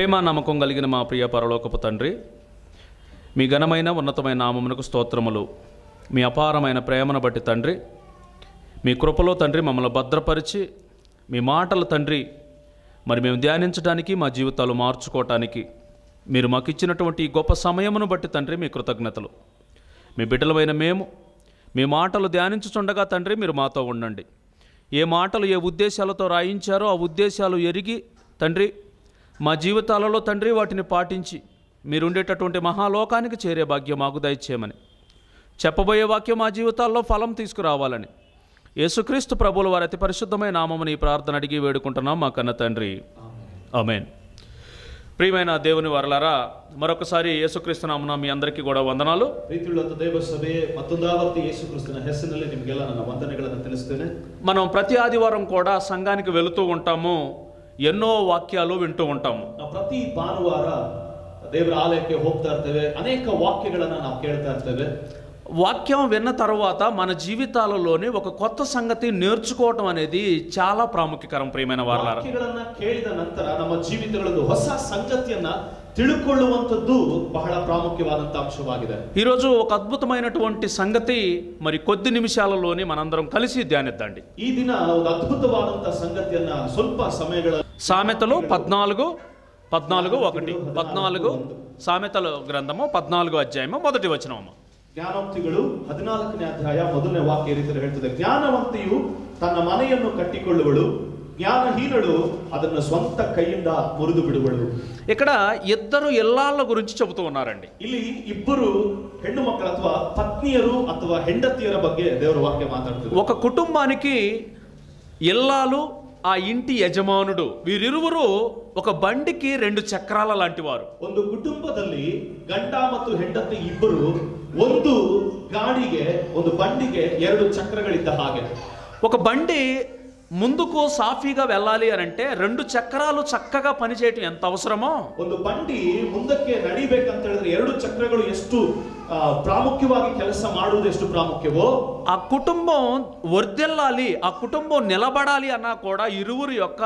ప్రేమ నమ్మకం కలిగిన మా ప్రియ పరలోకపు తండ్రి మీ ఘనమైన ఉన్నతమైన నామమునకు స్తోత్రములు మీ అపారమైన ప్రేమను బట్టి తండ్రి మీ కృపలో తండ్రి మమ్మల్ని భద్రపరిచి మీ మాటలు తండ్రి మరి మేము ధ్యానించడానికి మా జీవితాలు మార్చుకోవటానికి మీరు మాకు ఇచ్చినటువంటి ఈ గొప్ప సమయమును బట్టి తండ్రి మీ కృతజ్ఞతలు మీ బిడ్డలమైన మేము మీ మాటలు ధ్యానించుచుండగా తండ్రి మీరు మాతో ఉండండి ఏ మాటలు ఏ ఉద్దేశాలతో రాయించారో ఆ ఉద్దేశాలు ఎరిగి తండ్రి మా జీవితాలలో తండ్రి వాటిని పాటించి మీరుండేటటువంటి మహాలోకానికి చేరే భాగ్యం మాకు దయచేయమని చెప్పబోయే వాక్యం మా జీవితాల్లో ఫలం తీసుకురావాలని యేసుక్రీస్తు ప్రభుల వారి అతి పరిశుద్ధమైన నామముని ఈ ప్రార్థన అడిగి వేడుకుంటున్నాం మా కన్న తండ్రి ఆమెన్ ప్రియమైన దేవుని వరలారా మరొకసారి యేసుక్రీస్తు నామన మీ అందరికీ కూడా వందనాలు ಪ್ರೀತಿಯುಳ್ಳಂತ ದೇವ ಸಭೆ ಮತ್ತೊಂದಾವರ್ತಿ ಯೇಸು ಕ್ರಿಸ್ತನ ಹೆಸರಿನಲ್ಲಿ ನಿಮಗೆಲ್ಲ ನನ್ನ ವಂದನೆಗಳನ್ನು ತಿಳಿಸ್ತೇನೆ మనం ప్రతి ఆదివారం కూడా సంఘానికి వెళుతూ ఉంటాము ఎన్నో వాక్యాలు వింటూ ఉంటాము ನಾವು ಪ್ರತಿ ಭಾನುವಾರ ದೇವರ ಆಲಯಕ್ಕೆ ಹೋಗ್ತಾ ಇರ್ತೇವೆ ಅನೇಕ ವಾಕ್ಯಗಳನ್ನ ನಾವು ಕೇಳ್ತಾ ಇರ್ತೇವೆ వాక్యం విన్న తర్వాత మన జీవితాలలోని ఒక కొత్త సంగతి నేర్చుకోవటం అనేది చాలా ప్రాముఖ్యకరం ప్రియమైన వారలారా ವಾಕ್ಯಗಳನ್ನ ಕೇಳಿದ ನಂತರ ನಮ್ಮ ಜೀವಿತಗಳಲ್ಲಿ ಹೊಸ ಸಂಗತಿಯನ್ನ ತಿಳ್ಕೊಳ್ಳುವಂಥದ್ದು ಬಹಳ ಪ್ರಾಮುಖ್ಯವಾದಂತ ಅಂಶವಾಗಿದೆ ఈరోజు ఒక అద్భుతమైనటువంటి సంగతి మరి కొద్ది నిమిషాలలోనే మనందరం కలిసి ధ్యానిద్దండి ಈ ದಿನ ಒಂದು ಅದ್ಭುತವಾದಂತ ಸಂಗತಿಯನ್ನ ಸ್ವಲ್ಪ ಸಮಯಗಳ సామెతలు పద్నాలుగు పద్నాలుగు ఒకటి పద్నాలుగు సామెతల గ్రంథము పద్నాలుగు అధ్యాయము మొదటి వచనము ಜ್ಞಾನವಂತಿಗಳು ಹದಿನಾಲ್ಕನೇ ಅಧ್ಯಾಯ ಮೊದಲನೇ ವಾಕ್ಯ ಈ ರೀತಿ ಹೇಳ್ತದೆ ಜ್ಞಾನವಂತಿಯು ತನ್ನ ಮನೆಯನ್ನು ಕಟ್ಟಿಕೊಳ್ಳುವಳು ಜ್ಞಾನಹೀನಳು ಅದನ್ನು ಸ್ವಂತ ಕೈಯಿಂದ ಮುರಿದು ಬಿಡುವಳು ఇక్కడ ఇద్దరు ఇల్లాళ్ళ గురించి చెబుతూ ఉన్నారండి ಇಲ್ಲಿ ಇಬ್ಬರು ಹೆಣ್ಣು ಮಕ್ಕಳು ಅಥವಾ ಪತ್ನಿಯರು ಅಥವಾ ಹೆಂಡತಿಯರ ಬಗ್ಗೆ ದೇವರ ವಾಕ್ಯ ಮಾತಾಡ್ತದೆ ఒక కుటుంబానికి ఇల్లాలు ఆ ఇంటి యజమానుడు వీరిరువురు ఒక బండికి రెండు చక్రాల లాంటి వారు ಒಂದು ಕುಟುಂಬದಲ್ಲಿ ಗಂಡ ಮತ್ತು ಹೆಂಡತಿ ಇಬ್ಬರು ಒಂದು ಗಾಡಿಗೆ ಒಂದು ಬಂಡಿಗೆ ಎರಡು ಚಕ್ರಗಳಿದ್ದ ಹಾಗೆ ఒక బండి ముందుకు సాఫీగా వెళ్ళాలి అని అంటే రెండు చక్రాలు చక్కగా పనిచేయటం ఎంత అవసరమో ಒಂದು ಬಂಡಿ ಮುಂದಕ್ಕೆ ನಡಿಬೇಕಂತ ಹೇಳಿದ್ರೆ ಎರಡು ಚಕ್ರಗಳು ಎಷ್ಟು ಆ, ಪ್ರಾಮುಖ್ಯವಾಗಿ ಕೆಲಸ ಮಾಡುವುದು ಎಷ್ಟು ಪ್ರಾಮುಖ್ಯವೋ ఆ కుటుంబం వర్దిల్లాలి ఆ కుటుంబం నిలబడాలి అన్నా కూడా ఇరువురు యొక్క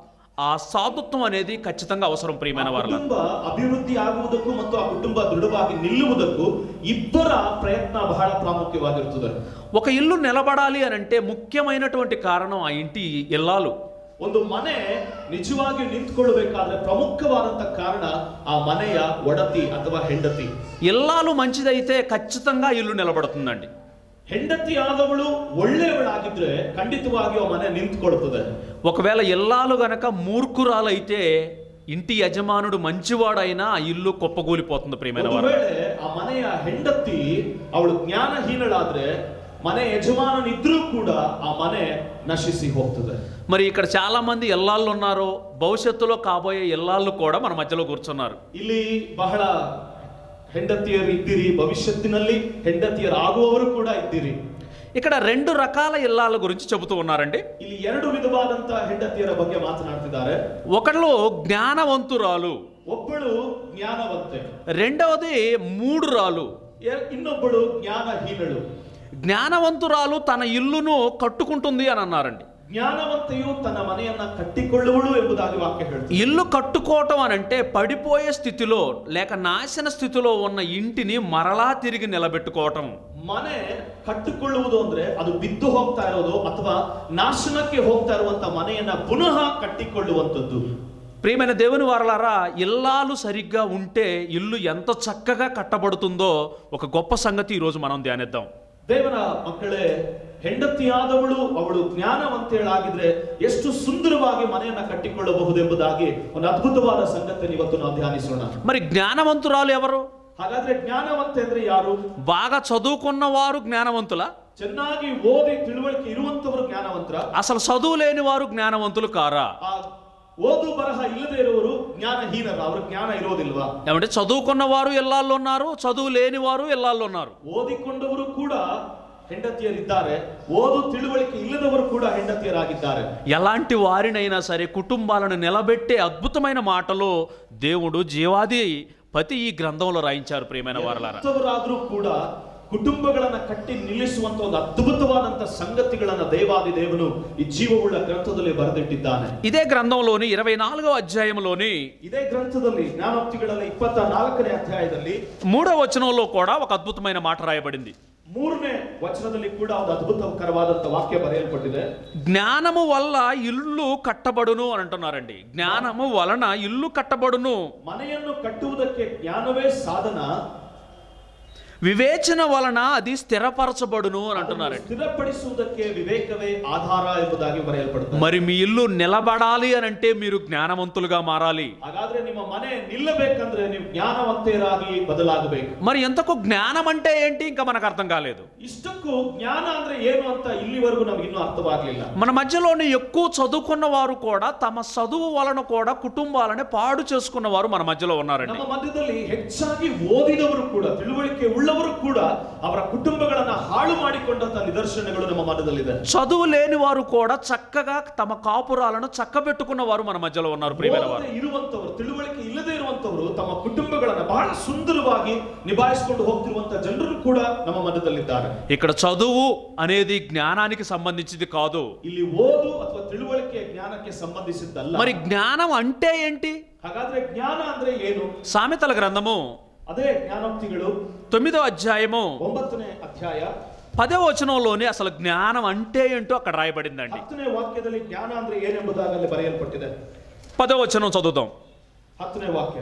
ఆ సాధుత్వం అనేది ఖచ్చితంగా అవసరం ప్రియమైన వారు ಕುಟುಂಬ ಅಭಿವೃದ್ಧಿ ಆಗುವುದಕ್ಕೂ ಮತ್ತು ಆ ಕುಟುಂಬ ದೃಢವಾಗಿ ನಿಲ್ಲುವುದಕ್ಕೂ ಇಬ್ಬರ ಪ್ರಯತ್ನ ಬಹಳ ಪ್ರಾಮುಖ್ಯವಾಗಿರುತ್ತದೆ ఒక ఇల్లు నిలబడాలి అని అంటే ముఖ్యమైనటువంటి కారణం ఆ ఇంటి ఇల్లాలు ಒಂದು ಮನೆ ನಿಜವಾಗಿ ನಿಂತ್ಕೊಳ್ಬೇಕಾದ್ರೆ ಪ್ರಮುಖವಾದಂತ ಕಾರಣ ಆ ಮನೆಯ ಒಡತಿ ಅಥವಾ ಹೆಂಡತಿ ఇల్లాలు మంచిదైతే ఖచ్చితంగా ఇల్లు నిలబడుతుందండి ಹೆಂಡತಿ ಆದವಳು ಒಳ್ಳೆಯವಳಾಗಿದ್ರೆ ಖಂಡಿತವಾಗಿಯೂ ಆ ಮನೆ ನಿಂತ್ಕೊಳ್ತದೆ ఒకవేళ ఇల్లాలు గనక మూర్ఖురాలైతే ఇంటి యజమానుడు మంచివాడైనా ఆ ఇల్లు కుప్పగూలిపోతుంది ప్రియమైన ಒಂದು వారు ವೇಳೆ ಆ ಮನೆಯ ಹೆಂಡತಿ ಅವಳು ಜ್ಞಾನಹೀನಳಾದ್ರೆ ಮನೆ ಯಜಮಾನನಿದ್ರೂ ಕೂಡ ಆ ಮನೆ ನಶಿಸಿ ಹೋಗ್ತದೆ మరి ఇక్కడ చాలా మంది ఇల్లాళ్ళు ఉన్నారు భవిష్యత్తులో కాబోయే ఇల్లాళ్ళు కూడా మన మధ్యలో కూర్చున్నారు ಇಲ್ಲಿ ಬಹಳ ಹೆಂಡತಿಯರು ಇದ್ದೀರಿ ಭವಿಷ್ಯತ್ತಿನಲ್ಲಿ ಹೆಂಡತಿಯರಾಗುವವರು ಕೂಡ ಇದ್ದೀರಿ ఇక్కడ రెండు రకాల ఇల్లాల గురించి చెబుతూ ఉన్నారండి ಇಲ್ಲಿ ಎರಡು ವಿಧವಾದಂತ ಹೆಂಡತಿಯರ ಬಗ್ಗೆ ಮಾತನಾಡ್ತಿದ್ದಾರೆ ఒకళ్ళు జ్ఞానవంతురాలు ಒಬ್ಬಳು ಜ್ಞಾನವಂತೆ రెండవది మూడురాలు ಎ- ಇನ್ನೊಬ್ಬಳು ಜ್ಞಾನಹೀನಳು జ్ఞానవంతురాలు తన ఇల్లును కట్టుకుంటుంది అని అన్నారండి ಜ್ಞಾನವಂತೆಯು ತನ್ನ ಮನೆಯನ್ನ ಕಟ್ಟಿಕೊಳ್ಳುವಳು ಎಂಬುದಾಗಿ ವಾಕ್ಯ ಹೇಳ್ತೀವಿ ఇల్లు కట్టుకోవటం అని అంటే పడిపోయే స్థితిలో లేక నాశన స్థితిలో ఉన్న ఇంటిని మరలా తిరిగి నిలబెట్టుకోవటం ಮನೆ ಕಟ್ಟಿಕೊಳ್ಳುವುದು ಅಂದ್ರೆ ಅದು ಬಿದ್ದು ಹೋಗ್ತಾ ಇರೋದು ಅಥವಾ ನಾಶನಕ್ಕೆ ಹೋಗ್ತಾ ಇರುವಂತ ಮನೆಯನ್ನ ಪುನಃ ಕಟ್ಟಿಕೊಳ್ಳುವಂಥದ್ದು ప్రియమైన దేవుని వారలారా ఇల్లాలు సరిగ్గా ఉంటే ఇల్లు ఎంత చక్కగా కట్టబడుతుందో ఒక గొప్ప సంగతి ఈరోజు మనం ధ్యానిద్దాం ದೇವರ ಮಕ್ಕಳೇ ಹೆಂಡತಿಯಾದವಳು ಅವಳು ಜ್ಞಾನವಂತೆಯಳಾಗಿದ್ರೆ ಎಷ್ಟು ಸುಂದರವಾಗಿ ಮನೆಯನ್ನ ಕಟ್ಟಿಕೊಳ್ಳಬಹುದೆಂಬುದಾಗಿ ಒಂದು ಅದ್ಭುತವಾದ ಸಂಗತಿಯನ್ನು ಇವತ್ತು ನಾವು ಧ್ಯಾನಿಸೋಣ మరి జ్ఞానవంతురాలు ఎవరు ಹಾಗಾದ್ರೆ ಜ್ಞಾನವಂತೆ ಅಂದ್ರೆ ಯಾರು బాగా చదువుకున్న వారు జ్ఞానవంతుల ಚೆನ್ನಾಗಿ ಓದಿ ತಿಳುವಳಿಕೆ ಇರುವಂತವರು ಜ್ಞಾನವಂತರ అసలు చదువు లేని వారు జ్ఞానవంతులు కారా ಆ ಓದು ಬರಹ ಇಲ್ಲದೆ ಇರುವವರು ಜ್ಞಾನಹೀನರ ಅವ್ರ ಜ್ಞಾನ ಇರೋದಿಲ್ವಾ ఏమంటే చదువుకున్న వారు ఇల్లాళ్ళు ఉన్నారు చదువు లేని వారు ఇల్లాళ్ళు ఉన్నారు ಓದಿಕೊಂಡವರು ಕೂಡ ಹೆಂಡತಿಯರಿದ್ದಾರೆ ಓದು ತಿಳುವಳಿಕೆ ಇಲ್ಲದವರು ಕೂಡ ಹೆಂಡತಿಯರಾಗಿದ್ದಾರೆ ఎలాంటి వారినైనా సరే కుటుంబాలను నిలబెట్టే అద్భుతమైన మాటలు దేవుడు జీవాది పతి ఈ గ్రంథంలో రాయించారు ప్రియమైన వారలారా ಎಂಥವರಾದ್ರೂ ಕೂಡ ಕುಟುಂಬಗಳನ್ನ ಕಟ್ಟಿ ನಿಲ್ಲಿಸುವಂತ ಒಂದು ಅದ್ಭುತವಾದಂತ ಸಂಗತಿಗಳನ್ನ ದೇವಾದಿ ದೇವನು ಈ ಜೀವವುಳ್ಳ ಗ್ರಂಥದಲ್ಲಿ ಬರೆದಿಟ್ಟಿದ್ದಾನೆ ఇదే గ్రంథంలోని ఇరవై నాలుగో అధ్యాయంలోని ಇದೇ ಗ್ರಂಥದಲ್ಲಿ ಜ್ಞಾನೋಕ್ತಿಗಳಲ್ಲಿ ಇಪ್ಪತ್ತ ನಾಲ್ಕನೇ ಅಧ್ಯಾಯದಲ್ಲಿ మూడో వచనంలో కూడా ఒక అద్భుతమైన మాట రాయబడింది ಮೂರನೇ ವಚನದಲ್ಲಿ ಕೂಡ ಒಂದು ಅದ್ಭುತಕರವಾದಂತ ವಾಕ್ಯ ಬರೆಯಲ್ಪಟ್ಟಿದೆ జ్ఞానము వల్ల ఇల్లు కట్టబడును అని అంటున్నారండి జ్ఞానము వలన ఇల్లు కట్టబడును ಮನೆಯನ್ನು ಕಟ್ಟುವುದಕ್ಕೆ ಜ್ಞಾನವೇ ಸಾಧನ వివేచన వలన అది స్థిరపరచబడును అని అంటున్నారండి ಸ್ಥಿರಪಡಿಸುವುದಕ್ಕೆ ವಿವೇಕವೇ ಆಧಾರ ಎಂಬುದಾಗಿ ಬರೆಯಲ್ಪಡುತ್ತದೆ మరి మీ ఇల్లు నిలబడాలి అని అంటే మీరు జ్ఞానవంతులుగా మారాలి ಹಾಗಾದ್ರೆ ನಿಮ್ಮ ಮನೆ ನಿಲ್ಲಬೇಕಂದ್ರೆ ನೀವು ಜ್ಞಾನವಂತೆಯರಾಗಿ ಬದಲಾಗಬೇಕು మరి ఎంతకు జ్ఞానం అంటే ఏంటి ఇంకా మనకు అర్థం కాలేదు ಇಷ್ಟಕ್ಕೂ ಜ್ಞಾನ ಅಂದ್ರೆ ಏನು ಅಂತ ಇಲ್ಲಿವರೆಗೂ ನಮ್ಗೆ ಇನ್ನೂ ಅರ್ಥವಾಗ್ಲಿಲ್ಲ మన మధ్యలోని ఎక్కువ చదువుకున్న వారు కూడా తమ చదువు వలన కూడా కుటుంబాలని పాడు చేసుకున్న వారు మన మధ్యలో ఉన్నారండి ನಮ್ಮ ಮಧ್ಯದಲ್ಲಿ ಹೆಚ್ಚಾಗಿ ಓದಿದವರು ಕೂಡ ತಿಳುವಳಿಕೆ ಉಳ್ಳವರು ಕೂಡ ಅವರ ಕುಟುಂಬಗಳನ್ನ ಹಾಳು ಮಾಡಿಕೊಂಡಂತ ನಿದರ್ಶನಗಳು ನಮ್ಮ ಮನದಲ್ಲಿದೆ చదువు లేని వారు కూడా చక్కగా తమ కాపురాలను చక్కబెట్టుకున్న వారు మన మధ్యలో ఉన్నారు ప్రియమైన వారు ಓದದೆ ಇರುವಂತವರು ತಿಳುವಳಿಕೆ ಇಲ್ಲದೆ ಇರುವಂತವರು ತಮ್ಮ ಕುಟುಂಬಗಳನ್ನ ಬಹಳ ಸುಂದರವಾಗಿ ನಿಭಾಯಿಸಿಕೊಂಡು ಹೋಗ್ತಿರುವಂತ ಜನರು ಕೂಡ ನಮ್ಮ ಮಧ್ಯದಲ್ಲಿದ್ದಾರೆ ఇక్కడ చదువు అనేది జ్ఞానానికి సంబంధించింది కాదు ಇಲ್ಲಿ ಓದು ಅಥವಾ ತಿಳುವಳಿಕೆ ಜ್ಞಾನಕ್ಕೆ ಸಂಬಂಧಿಸಿದ್ದಲ್ಲ మరి జ్ఞానం అంటే ఏంటి ಹಾಗಾದ್ರೆ ಜ್ಞಾನ ಅಂದ್ರೆ ಏನು సామెతల గ్రంథము ಅದೇ ಜ್ಞಾನೋಕ್ತಿಗಳು తొమ్మిదో అధ్యాయము ಒಂಬತ್ತನೇ ಅಧ್ಯಾಯ పదో వచనంలోని అసలు జ్ఞానం అంటే ఏంటో అక్కడ రాయబడిందండి ಹತ್ತನೇ ವಾಕ್ಯದಲ್ಲಿ ಜ್ಞಾನ ಅಂದ್ರೆ ಏನೆಂಬುದಾಗಿ ಅಲ್ಲಿ ಬರೆಯಲ್ಪಟ್ಟಿದೆ పదో వచనం చదువుదాం ಹತ್ತನೇ ವಾಕ್ಯ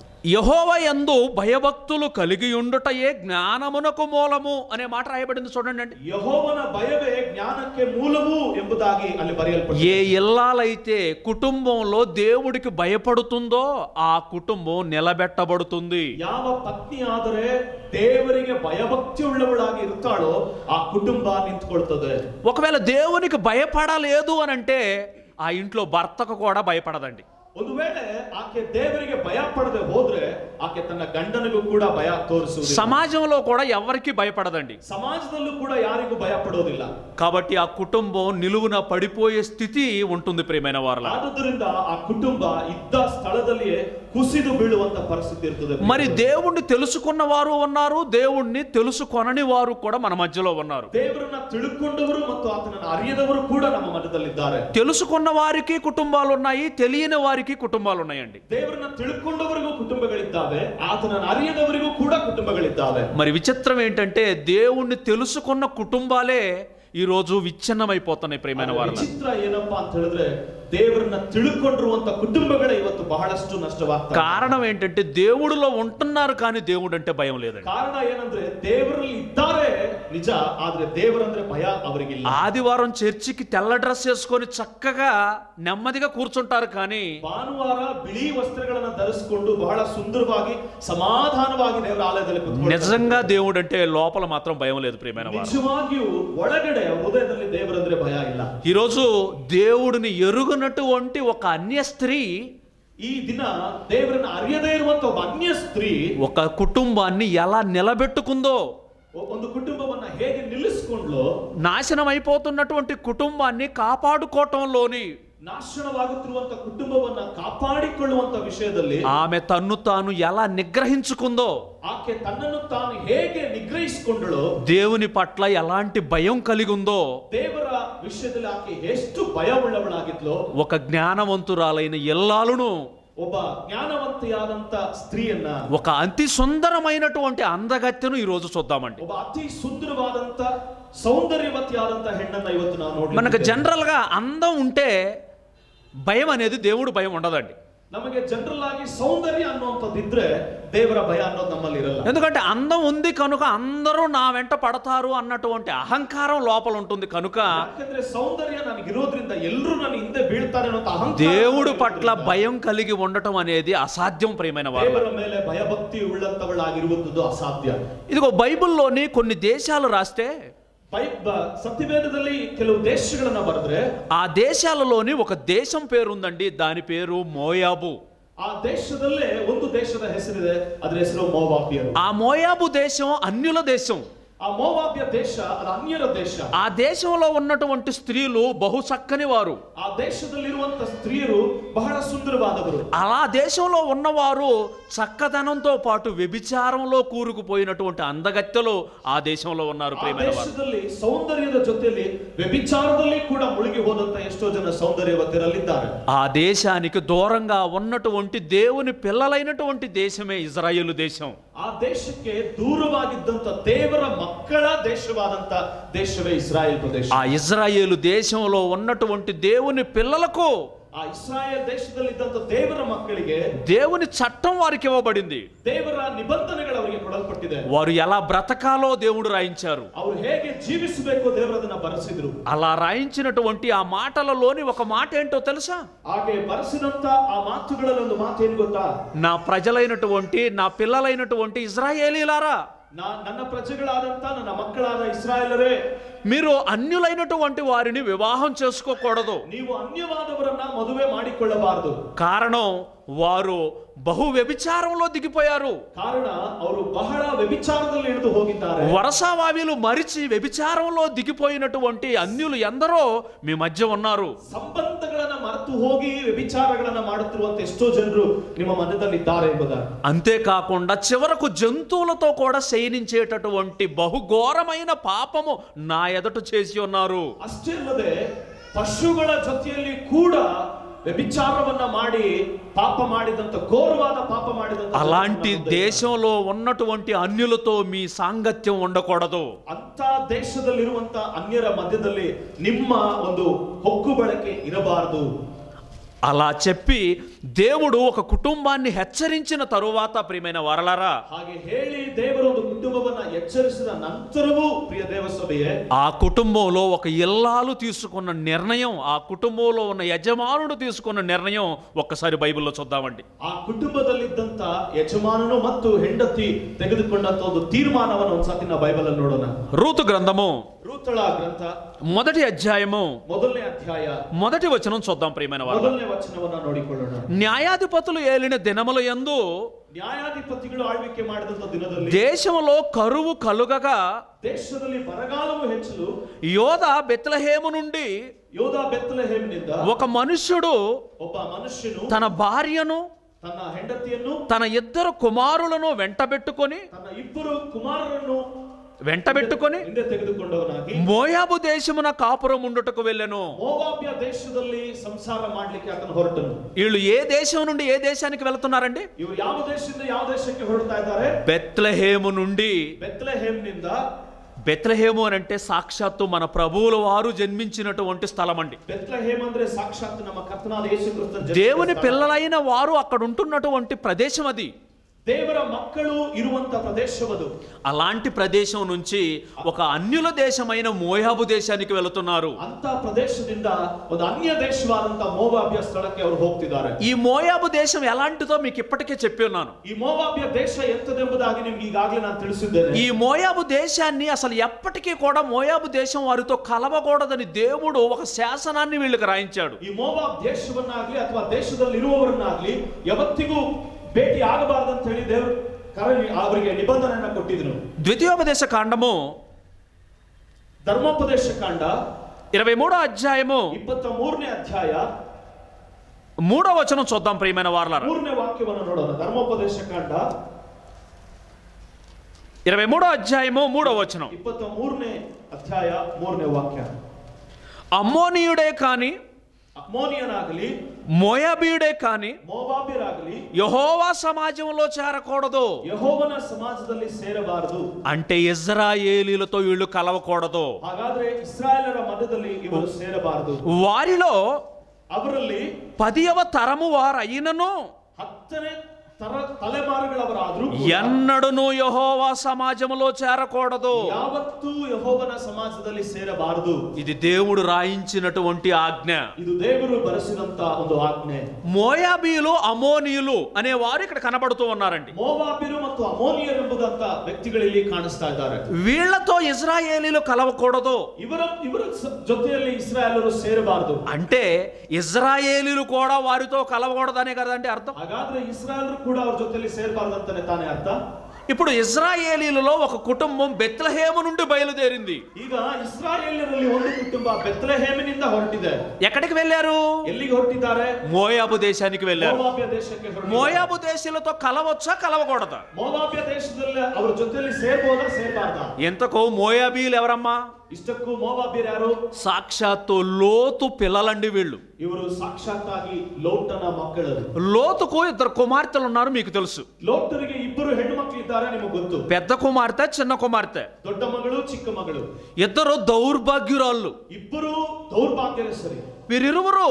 యహోవ యందు భయభక్తులు కలిగి ఉండుటయే జ్ఞానమునకు మూలము అనే మాట రాయబడింది చూడండి అండి ಯಹೋವನ ಭಯವೇ ಜ್ಞಾನಕ್ಕೆ ಮೂಲವು ಎಂಬುದಾಗಿ ಅಲ್ಲಿ ಬರೆಯಲ್ಪಟ್ಟಿದೆ ఏ ఇల్లాలైతే కుటుంబంలో దేవుడికి భయపడుతుందో ఆ కుటుంబం నిలబెట్టబడుతుంది ಯಾವ ಪತ್ನಿ ಆದರೆ ದೇವರಿಗೆ ಭಯಭಕ್ತಿ ಉಳ್ಳವಳಾಗಿ ಇರ್ತಾಳೋ ಆ ಕುಟುಂಬ ನಿಂತ್ಕೊಳ್ತದೆ ఒకవేళ దేవునికి భయపడలేదు అని అంటే ఆ ఇంట్లో భర్తకు కూడా భయపడదండి ಒಂದು ವೇಳೆ ಆಕೆ ದೇವರಿಗೆ ಭಯ ಪಡದೆ ಹೋದ್ರೆ ಆಕೆ ತನ್ನ ಗಂಡನಿಗೂ ಕೂಡ ಭಯ ತೋರಿಸುವುದಿಲ್ಲ సమాజంలో కూడా ఎవరికి భయపడదండి ಸಮಾಜದಲ್ಲೂ ಕೂಡ ಯಾರಿಗೂ ಭಯ ಪಡೋದಿಲ್ಲ కాబట్టి ఆ కుటుంబం నిలువున పడిపోయే స్థితి ఉంటుంది ప్రియమైన వారల ಆದುದರಿಂದ ಆ ಕುಟುಂಬ ಇದ್ದ ಸ್ಥಳದಲ್ಲಿಯೇ ಕುಸಿದು ಬೀಳುವಂತ ಪರಿಸ್ಥಿತಿ ಇರ್ತದೆ మరి దేవుణ్ణి తెలుసుకున్న వారు ఉన్నారు దేవుణ్ణి తెలుసుకొనని వారు కూడా మన మధ్యలో ఉన్నారు ದೇವರನ್ನ ತಿಳ್ಕೊಂಡವರು ಮತ್ತು ಆತನನ್ನು ಅರಿಯದವರು ಕೂಡ ನಮ್ಮ ಮಧ್ಯದಲ್ಲಿದ್ದಾರೆ తెలుసుకున్న వారికి కుటుంబాలు ఉన్నాయి తెలియని వారికి కుటుంబాలు ఉన్నాయండి ದೇವರನ್ನ ತಿಳ್ಕೊಂಡವರಿಗೂ ಕುಟುಂಬಗಳಿದ್ದಾವೆ ಆತನನ್ನು ಅರಿಯದವರಿಗೂ ಕೂಡ ಕುಟುಂಬಗಳಿದ್ದಾವೆ మరి విచిత్రం ఏంటంటే దేవుణ్ణి తెలుసుకున్న కుటుంబాలే ఈరోజు విచ్ఛిన్నమైపోతున్నాయి ప్రియమైన వారు ವಿಚಿತ್ರ ಏನಪ್ಪಾ ಅಂತ ಹೇಳಿದ್ರೆ ದೇವರನ್ನ ತಿಳ್ಕೊಂಡಿರುವಂತ ಕುಟುಂಬಗಳೇ ಇವತ್ತು ಬಹಳಷ್ಟು ನಷ್ಟವಾಗ್ತವೆ కారణం ఏంటంటే దేవుడిలో ఉంటున్నారు కానీ దేవుడు అంటే భయం లేదండి ಕಾರಣ ಏನಂದ್ರೆ ದೇವರಲ್ಲಿ ಇದ್ದಾರೆ ನಿಜ ಆದ್ರೆ ದೇವರಂದ್ರೆ ಭಯ ಅವರಿಗಿಲ್ಲ ఆదివారం చర్చికి తెల్ల డ్రెస్ వేసుకొని చక్కగా నెమ్మదిగా కూర్చుంటారు కానీ ಭಾನುವಾರ ಬಿಳಿ ವಸ್ತ್ರಗಳನ್ನ ಧರಿಸಿಕೊಂಡು ಬಹಳ ಸುಂದರವಾಗಿ ಸಮಾಧಾನವಾಗಿ ದೇವರ ಆಲಯದಲ್ಲಿ ಕುತ್ಕೊಳ್ತಾರೆ. నిజంగా దేవుడు అంటే లోపల మాత్రం భయం లేదు ప్రియమైన వారు ನಿಜವಾಗಿಯೂ ಒಳಗಡೆ ಹೃದಯದಲ್ಲಿ ದೇವರಂದ್ರೆ ಭಯ ಇಲ್ಲ ఈరోజు దేవుడిని ఎరుగునటువంటి ఒక అన్య స్త్రీ ಈ ದಿನ ದೇವರನ್ನ ಅರಿಯದೇ ಇರುವಂತ ಒಬ್ಬ ಅನ್ಯ ಸ್ತ್ರೀ ఒక కుటుంబాన్ని ఎలా నిలబెట్టుకుందో ಒ- ಒಂದು ಕುಟುಂಬವನ್ನ ಹೇಗೆ ನಿಲ್ಲಿಸ್ಕೊಂಡ್ಲೋ నాశనం అయిపోతున్నటువంటి కుటుంబాన్ని కాపాడుకోవటంలోని ನಾಶನವಾಗುತ್ತಿರುವಂತ ಕುಟುಂಬವನ್ನ ಕಾಪಾಡಿಕೊಳ್ಳುವಂತ ವಿಷಯದಲ್ಲಿ ఆమె తన్ను తాను ఎలా నిగ్రహించుకుందో ಆಕೆ ತನ್ನನ್ನು ತಾನು ಹೇಗೆ ನಿಗ್ರಹಿಸಿಕೊಂಡಳೋ దేవుని పట్ల ఎలాంటి భయం కలిగి ఉందో ದೇವರ ವಿಷಯದಲ್ಲಿ ಆಕೆ ಎಷ್ಟು ಭಯ ಉಳ್ಳವಳಾಗಿದ್ಲೋ ఒక జ్ఞానవంతురాలైన ఎల్లాలును ಒಬ್ಬ ಜ್ಞಾನವಂತೆಯಾದಂತ ಸ್ತ್ರೀಯನ್ನ ఒక అతి సుందరమైనటువంటి అందగత్తెను ఈరోజు చూద్దామండి ಒಬ್ಬ ಅತಿ ಸುಂದರವಾದಂತ ಸೌಂದರ್ಯವತಿಯಾದಂತ ಹೆಣ್ಣನ್ನ ಇವತ್ತು ನಾವು మనకు ನೋಡಿ జనరల్ గా అందం ఉంటే భయం అనేది దేవుడు భయం ఉండదండి ನಮಗೆ ಜನರಲ್ ಆಗಿ ಸೌಂದರ್ಯ ಅನ್ನುವಂಥದ್ದು ಇದ್ರೆ ದೇವರ ಭಯ ಅನ್ನೋದು ನಮ್ಮಲ್ಲಿ ಇರಲ್ಲ ఎందుకంటే అందం ఉంది కనుక అందరూ నా వెంట పడతారు అన్నటువంటి అహంకారం లోపల ఉంటుంది కనుక ಯಾಕಂದ್ರೆ ಸೌಂದರ್ಯ ನನಗಿರೋದ್ರಿಂದ ಎಲ್ಲರೂ ನನ್ನ ಹಿಂದೆ ಬೀಳ್ತಾರೆ ಅನ್ನೋ ಅಹಂಕಾರ దేవుడు పట్ల ನನಗಿರೋದ್ರಿಂದ భయం కలిగి ఉండటం అనేది అసాధ్యం ప్రియమైన వారు ದೇವರ ಮೇಲೆ ಭಯಭಕ್ತಿ ಉಳ್ಳಂತವಳಾಗಿರುವಂಥದ್ದು ಅಸಾಧ್ಯ ఇదిగో బైబిల్లోని కొన్ని దేశాలు రాస్తే ಬೈ- ಬ- ಸತ್ಯವೇದದಲ್ಲಿ ಕೆಲವು ದೇಶಗಳನ್ನ ಬರೆದ್ರೆ ఆ దేశాలలోని ఒక దేశం పేరు ఉందండి దాని పేరు మోయాబు ಆ ದೇಶದಲ್ಲೇ ಒಂದು ದೇಶದ ಹೆಸರಿದೆ ಅದ್ರ ಹೆಸರು ಮೋವಾಬಿಯರು ఆ మోయాబు దేశం అన్యుల దేశం ಆ ಮೋವಾಬ್ಯ ದೇಶ ಅದು ಅನ್ಯರ ದೇಶ ఆ దేశంలో ఉన్నటువంటి స్త్రీలు బహు చక్కని వారు ಆ ದೇಶದಲ್ಲಿರುವಂತ ಸ್ತ್ರೀಯರು ಬಹಳ ಸುಂದರವಾದವರು అలా దేశంలో ఉన్నవారు చక్కదనంతో పాటు వ్యభిచారంలో కూరుకుపోయినటువంటి అందగత్తెలు ఆ దేశంలో ఉన్నారు ಆ ప్రియమైన వారు ದೇಶದಲ್ಲಿ ಸೌಂದರ್ಯದ ಜೊತೆಯಲ್ಲಿ ವ್ಯಭಿಚಾರದಲ್ಲಿ ಕೂಡ ಮುಳುಗಿ ಹೋದಂತ ಎಷ್ಟೋ ಜನ ಸೌಂದರ್ಯವತಿರಲ್ಲಿದ್ದಾರೆ ఆ దేశానికి దూరంగా ఉన్నటువంటి దేవుని పిల్లలైనటువంటి దేశమే ఇజ్రాయేలు దేశం ಆ ದೇಶಕ್ಕೆ ದೂರವಾಗಿದ್ದಂತ ದೇವರ ಮಕ್ಕಳ ದೇಶವಾದಂತ ದೇಶವೇ ಇಸ್ರಾಯೇಲ್ ಪ್ರದೇಶ ఆ ఇజ్రాయేలు దేశంలో ఉన్నటువంటి దేవుని పిల్లలకు ಆ ಇಸ್ರಾಯೇಲ್ ದೇಶದಲ್ಲಿದ್ದಂತ ದೇವರ ಮಕ್ಕಳಿಗೆ దేవుని చట్టం వారికి ఇవ్వబడింది ದೇವರ ನಿಬಂಧನೆಗಳು ಅವರಿಗೆ ಕೊಡಲ್ಪಟ್ಟಿದೆ వారు ఎలా బ్రతకాలో దేవుడు రాయించారు ಅವರು ಹೇಗೆ ಜೀವಿಸಬೇಕು ದೇವರದನ್ನ ಬರೆಸಿದ್ರು అలా రాయించినటువంటి ఆ మాటలలోని ఒక మాట ఏంటో తెలుసా ಹಾಗೆ ಬರೆಸಿದಂತ ಆ ಮಾತುಗಳಲ್ಲಿ ಒಂದು ಮಾತೇನು ಗೊತ್ತಾ నా ప్రజలైనటువంటి నా పిల్లలైనటువంటి ఇజ్రాయేలీలారా ನಾ ನನ್ನ ಪ್ರಜೆಗಳಾದಂತ ನನ್ನ ಮಕ್ಕಳಾದ ಇಸ್ರಾಯೇಲರೇ మీరు అన్యులైనటువంటి వారిని వివాహం చేసుకోకూడదు ನೀವು ಅನ್ಯವಾದವರನ್ನ ಮದುವೆ ಮಾಡಿಕೊಳ್ಳಬಾರದು కారణం వారు బహు వ్యభిచారంలో దిగిపోయారు ಕಾರಣ ಅವರು ಬಹಳ ವ್ಯಭಿಚಾರದಲ್ಲಿ ಇಳಿದು ಹೋಗಿದ್ದಾರೆ వరసావావిలు మరిచి వ్యభిచారంలో దిగిపోయినటువంటి అన్యులు ఎందరో మీ మధ్య ఉన్నారు ಸಂಬಂಧಗಳನ್ನ ಮರೆತು ಹೋಗಿ ವ್ಯಭಿಚಾರಗಳನ್ನ ಮಾಡುತ್ತಿರುವಂತ ಎಷ್ಟೋ ಜನರು ನಿಮ್ಮ ಮಧ್ಯದಲ್ಲಿದ್ದಾರೆ ಎಂಬುದಾಗಿ అంతేకాకుండా చివరకు జంతువులతో కూడా శయనించేటటువంటి బహుఘోరమైన పాపము నా ఎదుట చేసి ఉన్నారు ಅಷ್ಟೇ ಅಲ್ಲದೆ ಪಶುಗಳ ಜೊತೆಯಲ್ಲಿ ಕೂಡ ವ್ಯಭಿಚಾರವನ್ನ ಮಾಡಿ ಪಾಪ ಮಾಡಿದಂತ ಘೋರವಾದ ಪಾಪ ಮಾಡಿದಂತ అలాంటి ಜನರನ್ನ ಮುಂದೆ దేశంలో ఉన్నటువంటి అన్యులతో మీ సాంగత్యం ఉండకూడదు ಅಂತ ದೇಶದಲ್ಲಿರುವಂತ ಅನ್ಯರ ಮಧ್ಯದಲ್ಲಿ ನಿಮ್ಮ ಒಂದು ಹೊಕ್ಕು ಬಳಕೆ ಇರಬಾರದು అలా చెప్పి దేవుడు ఒక కుటుంబాన్ని హెచ్చరించిన తరువాత ప్రియమైన వరలరా ಹಾಗೆ ಹೇಳಿ ದೇವರು ಒಂದು ಕುಟುಂಬವನ್ನ ಎಚ್ಚರಿಸಿದ ನಂತರವೂ ಪ್ರಿಯ ದೇವಸಭೆಯೇ ఆ కుటుంబంలో ఒక ఇల్లాలు తీసుకున్న నిర్ణయం ఆ కుటుంబంలో ఉన్న యజమానుడు తీసుకున్న నిర్ణయం ఒక్కసారి బైబిల్లో చూద్దామండి ಆ ಕುಟುಂಬದಲ್ಲಿದ್ದಂತ ಯಜಮಾನನು ಮತ್ತು ಹೆಂಡತಿ ತೆಗೆದುಕೊಂಡಂತ ಒಂದು ತೀರ್ಮಾನವನ್ನು ಒಂದ್ಸತಿ ನಾವು ಬೈಬಲ್ ಅಲ್ಲಿ ನೋಡೋಣ రూతు గ్రంథము ರೂತಳ ಗ್ರಂಥ మొదటి అధ్యాయము ಮೊದಲನೇ ಅಧ್ಯಾಯ మొదటి వచనం చూద్దాం ప్రియమైన వారు ಮೊದಲನೇ ವಚನವನ್ನ ನೋಡಿಕೊಳ್ಳೋಣ న్యాయాధిపతులు ఏలిన దినముల యందు ನ್ಯಾಯಾಧಿಪತಿಗಳು ಆಳ್ವಿಕೆ ಮಾಡಿದಂತ ದಿನದಲ್ಲಿ దేశంలో కరువు కలుగగా ದೇಶದಲ್ಲಿ ಬರಗಾಲವು ಹೆಚ್ಚಲು యోధ బెత్లహేము నుండి ಯೋಧ ಬೆತ್ತಲೆಹೇಮಿನಿಂದ ఒక మనుష్యుడు ಒಬ್ಬ ಮನುಷ್ಯನು తన భార్యను ತನ್ನ ಹೆಂಡತಿಯನ್ನು తన ఇద్దరు కుమారులను వెంటబెట్టుకొని ತನ್ನ ಇಬ್ಬರು ಕುಮಾರರನ್ನು వెంటబెట్టుకొని ಹಿಂದೆ ತೆಗೆದುಕೊಂಡವನಾಗಿ మోయాబు దేశమున కాపురం ఉండుటకు వెళ్ళెను ಮೋವಾಬ್ಯ ದೇಶದಲ್ಲಿ ಸಂಸಾರ ಮಾಡ್ಲಿಕ್ಕೆ ಆತನು ಹೊರಟನು వీళ్ళు ఏ దేశం నుండి ఏ దేశానికి వెళ్తున్నారండి ಇವರು ಯಾವ ದೇಶದಿಂದ ಯಾವ ದೇಶಕ್ಕೆ ಹೊರಡ್ತಾ ಇದ್ದಾರೆ బెత్లహేము నుండి ಬೆತ್ತಲೆಹೇಮ್ನಿಂದ బెత్లహేము అని అంటే సాక్షాత్తు మన ప్రభువుల వారు జన్మించినటువంటి స్థలం అండి ಬೆತ್ತಲೆಹೇಮ್ ಅಂದ್ರೆ ಸಾಕ್ಷಾತ್ ನಮ್ಮ ಕರ್ತನಾದ ಯೇಸು ಕ್ರಿಸ್ತನ ಜನ್ಮದ దేవుని ಸ್ಥಳ. పిల్లలైన వారు అక్కడ ఉంటున్నటువంటి ప్రదేశం అది ದೇವರ ಮಕ್ಕಳು ಇರುವಂತ ಪ್ರದೇಶವದು అలాంటి ప్రదేశం నుంచి ఒక అన్యుల దేశమైన మోయాబు దేశానికి వెళుతున్నారు ಅಂತ ಪ್ರದೇಶದಿಂದ ಒಂದು ಅನ್ಯ ದೇಶವಾದಂತ ಮೋವಾಬ್ಯ ಸ್ಥಳಕ್ಕೆ ಅವರು ಹೋಗ್ತಿದ್ದಾರೆ ఈ మోయాబు దేశం ఎలాంటిదో మీకు ఇప్పటికే చెప్పి ఉన్నాను ಈ ಮೋವಾಬ್ಯ ದೇಶ ಎಂತದೆಂಬುದಾಗಿ ನಿಮ್ಗೆ ಈಗಾಗಲೇ ನಾನು ತಿಳಿಸಿದ್ದೇನೆ ఈ మోయాబు దేశాన్ని అసలు ఎప్పటికీ కూడా మోయాబు దేశం వారితో కలవకూడదని దేవుడు ఒక శాసనాన్ని వీళ్ళకి రాయించాడు ಈ ಮೋವಾಬ್ ದೇಶವನ್ನಾಗ್ಲಿ ಅಥವಾ ದೇಶದಲ್ಲಿ ಇರುವವರನ್ನಾಗ್ಲಿ ಯಾವತ್ತಿಗೂ ಭೇಟಿ ಆಗಬಾರದಂತ ಹೇಳಿ ದೇವರು ಕರೆ ಅವರಿಗೆ ನಿಬಂಧನೆಯನ್ನ ಕೊಟ್ಟಿದ್ರು ద్వితీయోపదేశ కాండము ಧರ್ಮೋಪದೇಶ ಕಾಂಡ ఇరవై మూడో అధ్యాయము ಇಪ್ಪತ್ತ ಮೂರನೇ ಅಧ್ಯಾಯ మూడో వచనం చూద్దాం ప్రియమైన వారలారా ಮೂರನೇ ವಾಕ್ಯವನ್ನು ನೋಡೋಣ ಧರ್ಮೋಪದೇಶ ಕಾಂಡ ఇరవై మూడో అధ్యాయము మూడో వచనం ಇಪ್ಪತ್ತ ಮೂರನೇ ಅಧ್ಯಾಯ ಮೂರನೇ ವಾಕ್ಯ అమ్మోనీయుడే కాని ಅಮೋನಿಯನಾಗಲಿ మోయాబీయుడే కాని ಮೋವಾಬ್ಯರಾಗಲಿ యహోవా సమాజంలో చేరకూడదు ಯಹೋವನ ಸಮಾಜದಲ್ಲಿ ಸೇರಬಾರದು అంటే ఇజ్రాయేలీలతో వీళ్ళు కలవకూడదు ಹಾಗಾದ್ರೆ ಇಸ್ರಾಯೇಲರ ಮಧ್ಯದಲ್ಲಿ ಇವರು ಸೇರಬಾರದು వారిలో ಅವರಲ್ಲಿ పదియవ తరము వారు అయినను ಹತ್ತನೇ ತರ ತಲೆಮಾರುಗಳವರಾದ್ರೂ ಕೂಡ ఎన్నడను యహోవా సమాజంలో చేరకూడదు ಯಾವತ್ತೂ ಯಹೋವನ ಸಮಾಜದಲ್ಲಿ ಸೇರಬಾರದು ఇది దేవుడు రాయించినటువంటి ఆజ్ఞ ಇದು ದೇವರು ಬರೆಸಿದಂತ ಒಂದು ಆಜ್ಞೆ మోయాబీలు అమోనీయులు అనే వారు ఇక్కడ కనబడుతూ ఉన్నారండి ಮೋವಾಬ್ಯರು ಮತ್ತು ಅಮೋನಿಯರು ಎಂಬುದಂತ ವ್ಯಕ್ತಿಗಳಲ್ಲಿ ಕಾಣಿಸ್ತಾ ಇದ್ದಾರೆ వీళ్లతో ఇజ్రాయేలీలు కలవకూడదు ಇವರ ಇವರ ಸ- ಜೊತೆಯಲ್ಲಿ ಇಸ್ರಾಯೇಲರು ಸೇರಬಾರದು అంటే ఇజ్రాయేలీలు కూడా వారితో కలవకూడదనే కదండి అర్థం ಹಾಗಾದ್ರೆ ಇಸ್ರಾಯೇಲರು ಕೂಡ ಅವ್ರ ಜೊತೆಯಲ್ಲಿ ಸೇರಬಾರ್ದಂತಾನೆ ತಾನೇ ಅರ್ಥ ఇప్పుడు ఇజ్రాయేలీలలో ఒక కుటుంబం బెత్లహేము నుండి బయలుదేరింది ಈಗ ಇಸ್ರಾಯೇಲರಲ್ಲಿ ಒಂದು ಕುಟುಂಬ ಬೆತ್ಲೆಹೇಮಿನಿಂದ ಹೊರಟಿದೆ ఎక్కడికి వెళ్ళారు ಎಲ್ಲಿಗೆ ಹೊರಟಿದ್ದಾರೆ మోయాబు దేశానికి వెళ్ళారు ಮೋವಾಬ್ಯ ದೇಶಕ್ಕೆ ಹೊರಟಿದ್ದಾರೆ. మోయాబు దేశీయులతో కలవచ్చా కలవకూడదా ಮೋವಾಬ್ಯ ದೇಶದಲ್ಲಿ ಅವ್ರ ಜೊತೆಲಿ ಸೇರ್ಬೋದಾ ಸೇರ್ಬಾರ್ದಾ ఎంతకో మోయాబీలు ఎవరమ్మా ಇಷ್ಟಕ್ಕೂ ಮೋವಾಬ್ಯರು ಯಾರು సాక్షాత్తు లోతు పిల్లలండి వీళ్ళు ಇವರು ಸಾಕ್ಷಾತ್ತಾಗಿ ಲೋಟನ ಮಕ್ಕಳು లోతుకు ఇద్దరు కుమార్తెలు ఉన్నారు మీకు తెలుసు ಲೋಟರಿಗೆ ಇಬ್ಬರು ಹೆಣ್ಣು ಮಕ್ಕಳು ಇದ್ದಾರೆ ನಿಮಗೆ ಗೊತ್ತು పెద్ద కుమార్తె చిన్న కుమార్తె ದೊಡ್ಡ ಮಗಳು ಚಿಕ್ಕ ಮಗಳು ఇద్దరు దౌర్భాగ్యురాళ్ళు ಇಬ್ಬರು ದೌರ್ಭಾಗ್ಯರಸರಿ వీరిరువురు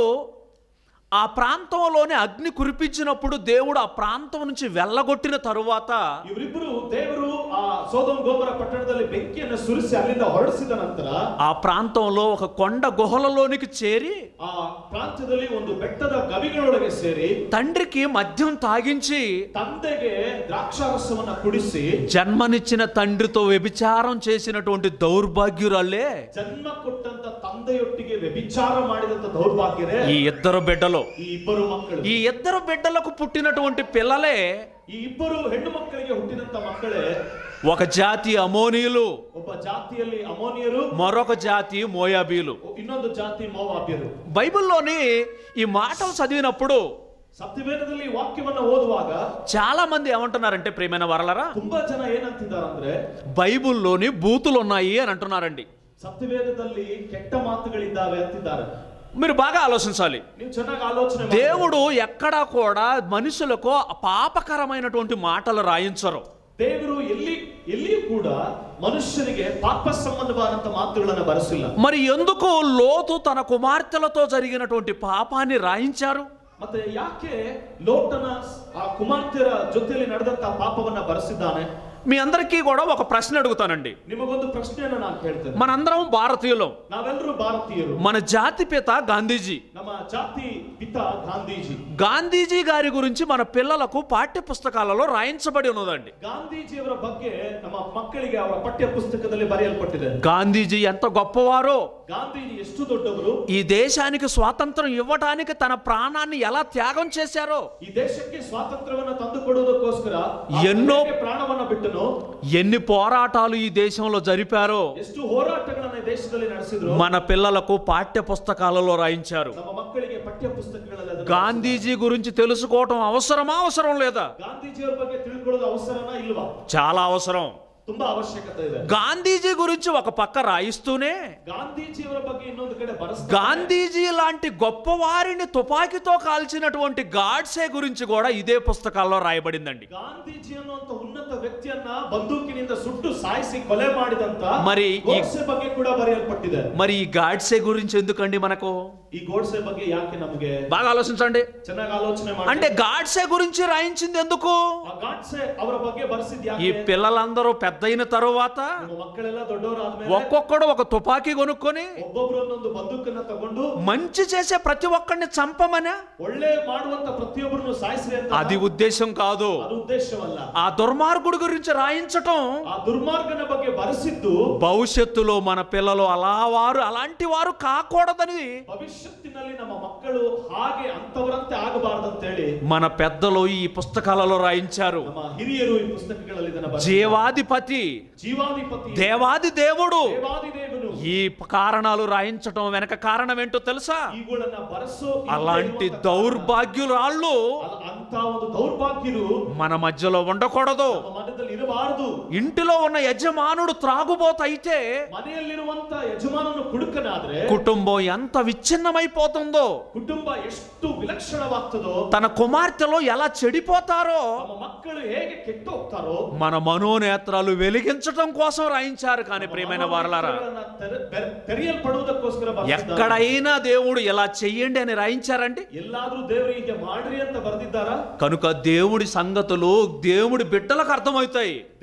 ఆ ప్రాంతంలోనే అగ్ని కురిపించినప్పుడు దేవుడు ఆ ప్రాంతం నుంచి వెళ్ళగొట్టిన తరువాత ಇವರಿಬ್ಬರು ದೇವರು ಆ ಸೋದಂ ಗೋಮರ ಪಟ್ಟಣದಲ್ಲಿ ಬೆಂಕಿಯನ್ನು ಸುರಿಸಿ ಅಲ್ಲಿಂದ ಹೊರಡಿಸಿದ ನಂತರ ఆ ప్రాంతంలో ఒక కొండ గుహలలోనికి చేరి ಆ ಪ್ರಾಂತ್ಯದಲ್ಲಿ ಒಂದು ಬೆಟ್ಟದ ಗವಿಗಳೊಳಗೆ ಸೇರಿ తండ్రికి మద్యం తాగించి ತಂದೆಗೆ ದ್ರಾಕ್ಷಾರಸವನ್ನ ಕುಡಿಸಿ జన్మనిచ్చిన తండ్రితో వ్యభిచారం చేసినటువంటి దౌర్భాగ్యురాలే ಜನ್ಮ ಕೊಟ್ಟಂತ ತಂದೆಯೊಟ್ಟಿಗೆ ವ್ಯಭಿಚಾರ ಮಾಡಿದಂತ ದೌರ್ಭಾಗ್ಯರೇ ఈ ఇద్దరు బిడ్డలు ಈ ಇಬ್ಬರು ಮಕ್ಕಳು ఈ ఇద్దరు బిడ్డలకు పుట్టినటువంటి పిల్లలే ಈ ಇಬ್ಬರು ಹೆಣ್ಣು ಮಕ್ಕಳಿಗೆ ಹುಟ್ಟಿದಂತ ಮಕ್ಕಳೇ ఒక జాతి అమోనీయులు ಒಬ್ಬ ಜಾತಿಯಲ್ಲಿ ಅಮೋನಿಯರು మరొక జాతి మోయాబీలు ಇನ್ನೊಂದು ಜಾತಿ ಮೋವಾಬ್ಯರು బైబిల్లోని ఈ మాటలు చదివినప్పుడు ಸತ್ಯವೇದದಲ್ಲಿ ಈ ವಾಕ್ಯವನ್ನ ಓದುವಾಗ చాలా మంది ఏమంటున్నారంటే ప్రియమైన వరలరా ತುಂಬಾ ಜನ ಏನಂತಿದ್ದಾರಂದ್ರೆ బైబిల్లోని బూతులు ఉన్నాయి అని అంటున్నారండి ಸತ್ಯವೇದದಲ್ಲಿ ಕೆಟ್ಟ ಮಾತುಗಳಿದ್ದಾವೆ ಅಂತಿದ್ದಾರೆ మీరు బాగా ఆలోచించాలి ನೀವು ಚೆನ್ನಾಗಿ ಆಲೋಚನೆ ಮಾಡಿ. దేవుడు ఎక్కడా కూడా మనుషులకు పాపకరమైనటువంటి మాటలు రాయించరు ದೇವರು ಎಲ್ಲಿ ಎಲ್ಲಿಯೂ ಕೂಡ ಮನುಷ್ಯನಿಗೆ ಪಾಪ ಸಂಬಂಧವಾದಂತ ಮಾತುಗಳನ್ನ ಬರೆಸಿಲ್ಲ మరి ఎందుకు లోతు తన కుమార్తెలతో జరిగినటువంటి పాపాన్ని రాయించారు ಮತ್ತೆ ಯಾಕೆ ಲೋಟನ ಆ ಕುಮಾರ್ತೆಯರ ಜೊತೆಯಲ್ಲಿ ನಡೆದಂತ ಪಾಪವನ್ನ ಬರೆಸಿದ್ದಾನೆ మీ అందరికీ కూడా ఒక ప్రశ్న అడుగుతానండి ನಿಮಗೊಂದು ಪ್ರಶ್ನೆಯನ್ನ ನಾನು ಕೇಳ್ತೇನೆ మనందరం భారతీయులం ನಾವೆಲ್ಲರೂ ಭಾರತೀಯರು మన జాతి పిత గాంధీజీ ನಮ್ಮ ಜಾತಿ ಪಿತ ಗಾಂಧೀಜಿ గాంధీజీ గారి గురించి మన పిల్లలకు పాఠ్య పుస్తకాలలో రాయించబడి ఉన్నదండి ಗಾಂಧೀಜಿಯವರ ಬಗ್ಗೆ ನಮ್ಮ ಮಕ್ಕಳಿಗೆ ಅವರ ಪಠ್ಯ ಪುಸ್ತಕದಲ್ಲಿ ಬರೆಯಲ್ಪಟ್ಟಿದೆ గాంధీజీ ఎంత గొప్పవారో ಗಾಂಧೀಜಿ ಎಷ್ಟು ದೊಡ್ಡವರು ఈ దేశానికి స్వాతంత్రం ఇవ్వడానికి తన ప్రాణాన్ని ఎలా త్యాగం చేశారో ಈ ದೇಶಕ್ಕೆ ಸ್ವಾತಂತ್ರ್ಯವನ್ನ ತಂದು ಕೊಡುವುದಕ್ಕೋಸ್ಕರ ಎನ್ನೋ- ಪ್ರಾಣವನ್ನ ಬಿಟ್ಟನು ఎన్ని పోరాటాలు ఈ దేశంలో జరిపారో ಎಷ್ಟು ಹೋರಾಟಗಳನ್ನ ಈ ದೇಶದಲ್ಲಿ ನಡೆಸಿದ್ರು మన పిల్లలకు పాఠ్య పుస్తకాలలో రాయించారు ನಮ್ಮ ಮಕ್ಕಳಿಗೆ ಪಠ್ಯ ಪುಸ್ತಕಗಳಲ್ಲಿ ಅದನ್ನ గాంధీజీ గురించి తెలుసుకోవటం అవసరమా అవసరం లేదా ಗಾಂಧೀಜಿಯವರ ಬಗ್ಗೆ ತಿಳ್ಕೊಳ್ಳೋದು ಅವಸರನ ಇಲ್ವಾ చాలా అవసరం ತುಂಬಾ ಅವಶ್ಯಕತೆ ಇದೆ గాంధీజీ గురించి ఒక పక్క రాయిస్తూనే ಗಾಂಧೀಜಿಯವರ ಬಗ್ಗೆ ಇನ್ನೊಂದು ಕಡೆ ಬರೆಸ್ತಾರೆ గాంధీజీ లాంటి గొప్పవారిని తుపాకీతో కాల్చినటువంటి గాడ్సే గురించి కూడా ఇదే పుస్తకాల్లో రాయబడిందండి ಗಾಂಧೀಜಿ ಅನ್ನುವಂತ ಉನ್ನತ ವ್ಯಕ್ತಿಯನ್ನ ಬಂದೂಕಿನಿಂದ ಸುಟ್ಟು ಸಾಯಿಸಿ ಕೊಲೆ ಮಾಡಿದಂತ మరి ಈ- ಗೋಡ್ಸೆ ಬಗ್ಗೆ ಕೂಡ ಬರೆಯಲ್ಪಟ್ಟಿದೆ మరి ఈ గాడ్సే గురించి ఎందుకండి మనకు ಈ ಗೋಡ್ಸೆ ಬಗ್ಗೆ ಯಾಕೆ ನಮಗೆ బాగా ఆలోచించండి ಚೆನ್ನಾಗಿ ಆಲೋಚನೆ ಮಾಡಿ అంటే గాడ్సే గురించి రాయించింది ఎందుకు ಆ ಗಾಡ್ಸೆ ಅವರ ಬಗ್ಗೆ ಬರೆಸಿದ್ ఈ ಯಾಕೆ పిల్లలందరూ పెద్దయిన తరువాత ನಮ್ಮ ಮಕ್ಕಳೆಲ್ಲ ದೊಡ್ಡವರಾದ್ಮೇಲೆ ఒక్కొక్కడు ఒక తుపాకీ కొనుక్కొని ಒಬ್ಬೊಬ್ರು ಒಂದೊಂದು ಬಂದೂಕನ್ನ ತಗೊಂಡು మంచి చేసే ప్రతి ఒక్కడిని చంపమనా ಒಳ್ಳೆ ಮಾಡುವಂತ ಪ್ರತಿಯೊಬ್ಬರನ್ನು ಸಾಯಿಸ್ರಿ ಅಂತ అది ఉద్దేశం కాదు ಅದು ಉದ್ದೇಶವಲ್ಲ ఆ దుర్మార్గుడి గురించి రాయించటం ಆ ದುರ್ಮಾರ್ಗನ ಬಗ್ಗೆ ಬರೆಸಿದ್ದು భవిష్యత్తులో మన పిల్లలు అలా వారు అలాంటి వారు కాకూడదని ಭವಿಷ್ಯತ್ತಿನಲ್ಲಿ ನಮ್ಮ ಮಕ್ಕಳು ಹಾಗೆ ಅಂತವರಂತೆ ಆಗಬಾರದಂತೇಳಿ మన పెద్దలు ఈ పుస్తకాలలో రాయించారు ನಮ್ಮ ಹಿರಿಯರು ಈ ಪುಸ್ತಕಗಳಲ್ಲಿ ಇದನ್ನ ಬರೆದಿದ್ದಾರೆ. జీవాధిపతి ಜೀವಾಧಿಪತಿ దేవాది దేవుడు ದೇವಾದಿದೇವನು ఈ కారణాలు రాయించటం వెనక కారణం ఏంటో తెలుసా ಇವುಗಳನ್ನ ಬರೆಸೋ ಹಿಂದೆ అలాంటి ಇರುವಂತ దౌర్భాగ్యురాళ్ళు ಅಲ್ಲ, ಅಂತ ಒಂದು ದೌರ್ಭಾಗ್ಯರು మన మధ్యలో ఉండకూడదు ನಮ್ಮ ಮನದಲ್ಲಿ ಇರಬಾರದು ఇంటిలో ఉన్న యజమానుడు త్రాగుబోతైతే ಮನೆಯಲ್ಲಿರುವಂತ ಯಜಮಾನನು ಕುಡುಕನಾದ್ರೆ కుటుంబం ఎంత విచ్ఛిన్నమైపోతుందో ಕುಟುಂಬ ಎಷ್ಟು ವಿಲಕ್ಷಣವಾಗ್ತದೋ తన కుమార్తెలో ఎలా చెడిపోతారో ನಮ್ಮ ಮಕ್ಕಳು ಹೇಗೆ ಕೆಟ್ಟು ಹೋಗ್ತಾರೋ మన మనోనేత్రాలు వెలిగించటం కోసం రాయించారు కానీ ప్రియమైన వారలారా ಮನೋನೇತ್ರಗಳನ್ನ ತೆರೆ- ಬೆರ್- ತೆರೆಯಲ್ಪಡುವುದಕ್ಕೋಸ್ಕರ ಬರೆದಿದ್ದಾರೆ. ఎక్కడైనా దేవుడు ఇలా చెయ్యండి అని రాయించారండి ಎಲ್ಲಾದ್ರೂ ದೇವರು ಹೀಗೆ ಮಾಡ್ರಿ ಅಂತ ಬರೆದಿದ್ದಾರಾ కనుక దేవుడి సంగతులు దేవుడి బిడ్డలకు అర్థమవుతాయి ದೇವರ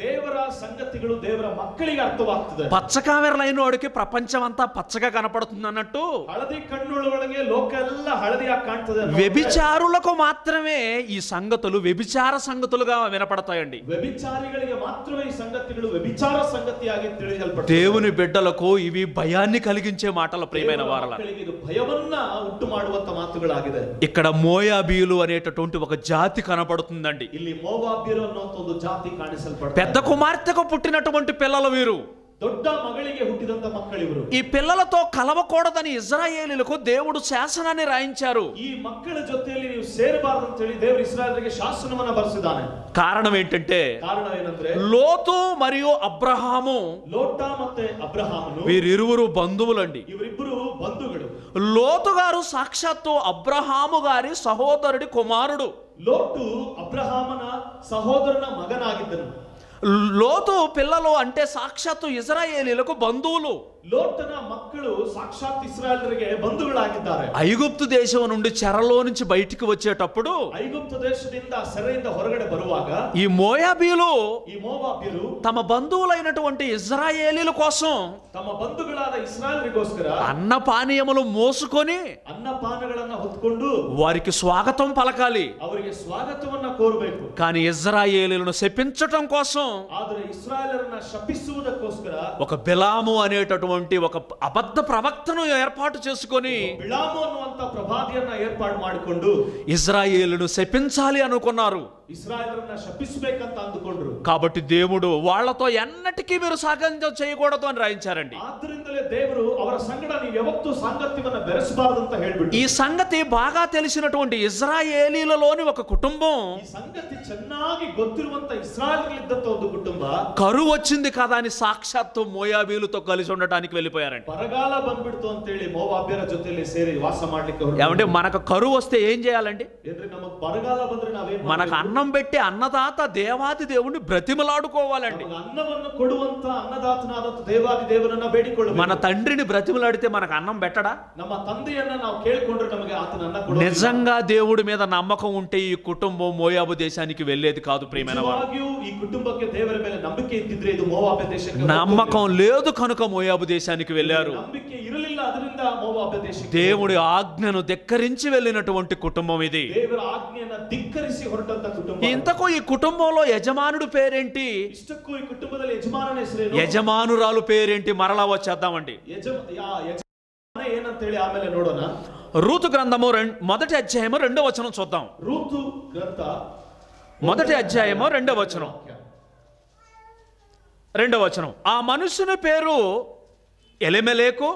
ಸಂಗತಿಗಳು ದೇವರ ಮಕ್ಕಳಿಗೆ ಅರ್ಥವಾಗ್ತದೆ పచ్చకామెరలైన వాడికి ప్రపంచం అంతా పచ్చగా కనపడుతుంది అన్నట్టు ಹಳದಿ ಕಣ್ಣುಗಳೊಳಗೆ ಲೋಕ ಎಲ್ಲ ಹಳದಿಯಾಗಿ ಕಾಣ್ತದೆ ಅನ್ನೋ వ్యభిచారులకు మాత్రమే ఈ సంగతులు వ్యభిచార సంగతులుగా వినపడతాయండి ವ್ಯಭಿಚಾರಿಗಳಿಗೆ ಮಾತ್ರವೇ ಈ ಸಂಗತಿಗಳು ವ್ಯಭಿಚಾರ ಸಂಗತಿಯಾಗಿ ತಿಳಿಯಲ್ಪಡ್ತದೆ దేవుని బిడ్డలకు ఇవి భయాన్ని కలిగించే మాటలు ప్రియమైన ದೇವರ వారల ಮಕ್ಕಳಿಗೆ ಇದು ಭಯವನ್ನ ಉಂಟು ಮಾಡುವಂತ ಮಾತುಗಳಾಗಿದೆ ఇక్కడ మోయాబీలు అనేటటువంటి ఒక జాతి కనపడుతుందండి ಇಲ್ಲಿ ಮೋವಾಬ್ಯರು ಅನ್ನುವಂತ ಒಂದು ಜಾತಿ ಕಾಣಿಸಲ್ಪಡ್ತಾರೆ పెద్ద కుమార్తెకు పుట్టినటువంటి పిల్లలు వీరు ದೊಡ್ಡ ಮಗಳಿಗೆ ಹುಟ್ಟಿದಂತ ಮಕ್ಕಳಿವರು ఈ పిల్లలతో కలవకూడదని ఇజ్రాయేలీలకు దేవుడు శాసనాన్ని రాయించారు ಈ ಮಕ್ಕಳ ಜೊತೆಯಲ್ಲಿ ನೀವು ಸೇರಬಾರದು ಅಂತ ಹೇಳಿ ದೇವರು ಇಸ್ರಾಯೇಲರಿಗೆ ಶಾಸನವನ್ನ ಬರೆಸಿದ್ದಾನೆ కారణం ఏంటంటే ಕಾರಣ ಏನಂದ್ರೆ లోతు మరియు అబ్రహాము ಲೋಟ ಮತ್ತೆ ಅಬ್ರಹಾಮನು వీరిరువురు బంధువులండి ಇವರಿಬ್ಬರು ಬಂಧುಗಳು లోతు గారు సాక్షాత్తు అబ్రహాము గారి సహోదరుడి కుమారుడు ಲೋಟು ಅಬ್ರಹಾಮನ ಸಹೋದರನ ಮಗನಾಗಿದ್ದನು లోతు పిల్లలు అంటే సాక్షాత్తు ఇజ్రాయేలీలకు బంధువులు ಲೋಟನ ಮಕ್ಕಳು ಸಾಕ್ಷಾತ್ ಇಸ್ರಾಯೇಲರಿಗೆ ಬಂಧುಗಳಾಗಿದ್ದಾರೆ ఐగుప్తు దేశం నుండి చెరలో నుంచి బయటికి వచ్చేటప్పుడు ಐಗುಪ್ತ ದೇಶದಿಂದ ಸೆರೆಯಿಂದ ಹೊರಗಡೆ ಬರುವಾಗ ఈ మోయాబీలు ಈ ಮೋವಾಬ್ಯರು తమ బంధువులైనటువంటి ఇజ్రాయేలీల కోసం ತಮ್ಮ ಬಂಧುಗಳಾದ ಇಸ್ರಾಯೇಲರಿಗೋಸ್ಕರ అన్న పానీయములు మోసుకొని ಅನ್ನಪಾನಗಳನ್ನ ಹೊತ್ಕೊಂಡು వారికి స్వాగతం పలకాలి ಅವರಿಗೆ ಸ್ವಾಗತವನ್ನ ಕೋರಬೇಕು కానీ ఇజ్రాయేలీలను శపించటం కోసం ಆದರೆ ಇಸ್ರಾಯೇಲರನ್ನ ಶಪಿಸುವುದಕ್ಕೋಸ್ಕರ ఒక బిలాము అనేటటువంటి ఒక అబద్ధ ప్రవక్తను ఏర్పాటు చేసుకొని ಬಿಳಾಮು ಅನ್ನುವಂತ ಪ್ರಭಾದಿಯನ್ನ ಏರ್ಪಾಡು ಮಾಡಿಕೊಂಡು ఇజ్రాయేలును శపించాలి అనుకున్నారు ಇಸ್ರಾಯೇಲರನ್ನ ಶಪಿಸಬೇಕಂತ ಅಂದುಕೊಂಡ್ರು కాబట్టి దేవుడు వాళ్ళతో ఎన్నటికీ మీరు సాగంజం చేయకూడదు అని రాయించారండి ಆದ್ದರಿಂದಲೇ ದೇವರು ಅವರ ಸಂಗಡ ನೀವು ಯಾವತ್ತೂ ಸಾಂಗತ್ಯವನ್ನ ಬೆರೆಸಬಾರದು ಅಂತ ಹೇಳ್ಬಿಟ್ಟು ఈ సంగతి బాగా తెలిసినటువంటి ఇజ్రాయేలీలలోని ఒక కుటుంబం ಈ ಸಂಗತಿ ಚೆನ್ನಾಗಿ ಗೊತ್ತಿರುವಂತ ಇಸ್ರಾಯೇಲರಲ್ಲಿದ್ದಂತ ಒಂದು ಕುಟುಂಬ కరువు వచ్చింది కదా అని సాక్షాత్తు మోయాబీలతో కలిసి ఉండటానికి వెళ్ళిపోయారండి ಬರಗಾಲ ಬಂದ್ಬಿಡ್ತು ಅಂತೇಳಿ ಮೋವಾಬ್ಯರ ಜೊತೆಯಲ್ಲಿ ಸೇರಿ ವಾಸ ಮಾಡ್ಲಿಕ್ಕೆ ಹೊರಟು. ఏమంటే మనకు కరువు వస్తే ఏం చేయాలండి ಏನ್ರಿ ನಮಗ್ ಬರಗಾಲ ಬಂದ್ರೆ ನಾವೇನ್ మనకు ಮಾಡ್ಬೇಕು? అన్నం పెట్టి అన్నదాత దేవాది దేవుణ్ణి బ్రతిమలాడుకోవాలండి ನಮಗೆ ಅನ್ನವನ್ನು ಕೊಡುವಂತ ಅನ್ನದಾತನಾದಂತ ದೇವಾದಿ ದೇವರನ್ನ ಬೇಡಿಕೊಳ್ಳಬೇಕು మన తండ్రిని బ్రతిమలాడితే మనకు అన్నం పెట్టడా ನಮ್ಮ ತಂದೆಯನ್ನ ನಾವು ಕೇಳ್ಕೊಂಡ್ರೆ ನಮಗೆ ಆತನ ಅನ್ನ ಕೊಡುವ నిజంగా దేవుడి మీద నమ్మకం ఉంటే ఈ కుటుంబం మోయాబు దేశానికి వెళ్ళేది కాదు ప్రియమైన వారు ನಿಜವಾಗಿಯೂ ಈ ಕುಟುಂಬಕ್ಕೆ ದೇವರ ಮೇಲೆ ನಂಬಿಕೆ ಇದ್ದಿದ್ರೆ ಇದು ಮೋವಾಬ್ಯ ದೇಶಕ್ಕೆ నమ్మకం లేదు కనుక మోయాబు దేశానికి వెళ్ళారు ನಂಬಿಕೆ ಇರಲಿಲ್ಲ ಅದರಿಂದ ಮೋವಾಬ್ಯ ದೇಶಕ್ಕೆ దేవుడి ఆజ్ఞను ధిక్కరించి వెళ్ళినటువంటి కుటుంబం ఇది ದೇವರ ಆಜ್ಞೆಯನ್ನ ಧಿಕ್ಕರಿಸಿ ಹೊರಟಂತ ಕುಟುಂಬ ఇంతకు ఈ కుటుంబంలో యజమానుడు పేరేంటి ಇಷ್ಟಕ್ಕೂ ಈ ಕುಟುಂಬದಲ್ಲಿ ಯಜಮಾನನ ಹೆಸರೇನು యజమానురాలు పేరేంటి మరలా వచ్చేద్దామండి ಯಜಮ ಯಾ- ಯಜಮಾನ ಏನಂತ ಹೇಳಿ ಆಮೇಲೆ ನೋಡೋಣ రూతు గ్రంథము రెం- మొదటి అధ్యాయము రెండో వచనం చూద్దాం ಋತು ಗ್ರಂಥ మొదటి అధ్యాయము రెండో వచనం రెండో వచనం ఆ మనుషుని పేరు ఎలెమెలేకు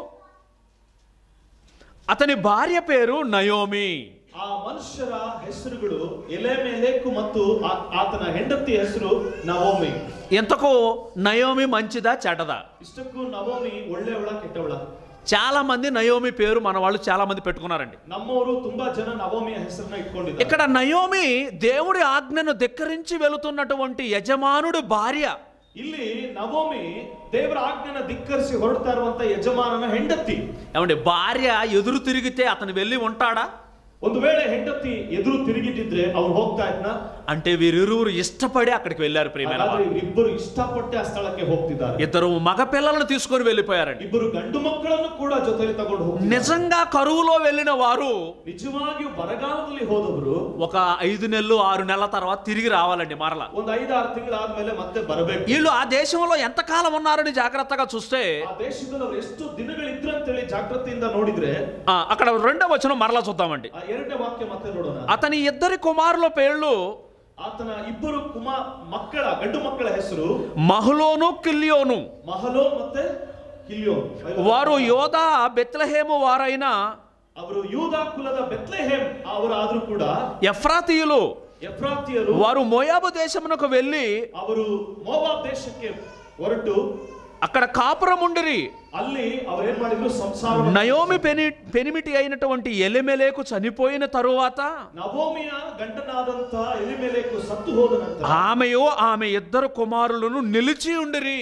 అతని భార్య పేరు నయోమి ಆ ಮನುಷ್ಯರ ಹೆಸರುಗಳು ಎಲೆಮೆಲೆಕು ಮತ್ತು ಆ- ಆತನ ಹೆಂಡತಿ ಹೆಸರು ನವೋಮಿ ఎంతకు నయోమి మంచిదా చెడ్డదా ಇಷ್ಟಕ್ಕೂ ನವೋಮಿ ಒಳ್ಳೆಯವಳ ಕೆಟ್ಟವಳ చాలా మంది నయోమి పేరు మన వాళ్ళు చాలా మంది పెట్టుకున్నారండి ನಮ್ಮವರು ತುಂಬಾ ಜನ ನವೋಮಿಯ ಹೆಸರನ್ನ ಇಟ್ಕೊಂಡಿದ್ದಾರೆ ఇక్కడ నయోమి దేవుడి ఆజ్ఞను ధిక్కరించి వెళుతున్నటువంటి యజమానుడు భార్య ಇಲ್ಲಿ ನವೋಮಿ ದೇವರ ಆಜ್ಞೆನ ಧಿಕ್ಕರಿಸಿ ಹೊರಡ್ತಾ ಇರುವಂತ ಯಜಮಾನನ ಹೆಂಡತಿ ఏమండి భార్య ఎదురు తిరిగితే అతను వెళ్ళి ఉంటాడా ಒಂದು ವೇಳೆ ಹೆಂಡತಿ ಎದುರು ತಿರುಗಿಟ್ಟಿದ್ರೆ ಅವ್ನು ಹೋಗ್ತಾ ಇದ್ನ అంటే వీరిరువురు ఇష్టపడి అక్కడికి వెళ్ళారు ప్రియమైన ಹಾಗಾದ್ರೆ వారు. ಇವರಿಬ್ಬರು ಇಷ್ಟಪಟ್ಟೆ ಆ ಸ್ಥಳಕ್ಕೆ ಹೋಗ್ತಿದ್ದಾರೆ ఇద్దరు మగ పిల్లలను తీసుకొని వెళ్ళిపోయారండి ಇಬ್ಬರು ಗಂಡು ಮಕ್ಕಳನ್ನು ಕೂಡ ಜೊತೆಲಿ ತಗೊಂಡು ಹೋಗ್ತಿದ್ದಾರೆ నిజంగా కరువులో వెళ్ళిన వారు ನಿಜವಾಗಿಯೂ ಬರಗಾಲದಲ್ಲಿ ಹೋದವರು ఒక ఐదు నెలలు ఆరు నెలల తర్వాత తిరిగి రావాలండి మరలా ಒಂದು ಐದಾರು ತಿಂಗಳಾದ್ಮೇಲೆ ಮತ್ತೆ ಬರಬೇಕು వీళ్ళు ఆ దేశంలో ఎంతకాలం ఉన్నారని జాగ్రత్తగా చూస్తే ಆ ದೇಶದಲ್ಲಿ ಅವ್ರು ಎಷ್ಟು ದಿನಗಳಿದ್ರಂತೇಳಿ ಜಾಗೃತಿಯಿಂದ ನೋಡಿದ್ರೆ ఆ, అక్కడ రెండో వచనం మరలా చూద్దామండి ಆ ಎರಡನೇ ವಾಕ್ಯ ಮತ್ತೆ ನೋಡೋಣ అతని ఇద్దరి కుమారుల పేర్లు ಆತನ ಇಬ್ಬರು ಕುಮಾರ್ ಮಕ್ಕಳ ಗಂಡು ಮಕ್ಕಳ ಹೆಸರು మహులోను కిల్యోను ಮಹಲೋನ್ ಮತ್ತೆ ಕಿಲ್ಯೋನ್ వారు యోధా బెత్లహేము వారైన ಅವರು ಯೂದ ಕುಲದ ಬೆತ್ಲೆಹೇಮ್ ಅವರಾದ್ರೂ ಕೂಡ ఎఫ్రాతీయులు ಎಫ್ರಾತಿಯರು వారు మోయాబు దేశమునకు వెళ్ళి ಅವರು ಮೋವಾಬ್ ದೇಶಕ್ಕೆ ಹೊರಟು అక్కడ కాపురముండిరి ಅಲ್ಲಿ ಅವರೇನ್ ಮಾಡಿದ್ರು ಸಂಸಾರ నయోమి పెని పెనిమిటి అయినటువంటి ఎలిమెలేకు చనిపోయిన తరువాత ನವೋಮಿಯ ಗಂಡನಾದಂತ ಎಲಿಮೆಲೆಕು ಸತ್ತು ಹೋದ ನಂತರ ఆమెయు ఆమె ఇద్దరు కుమారులను నిలిచి ఉండిరి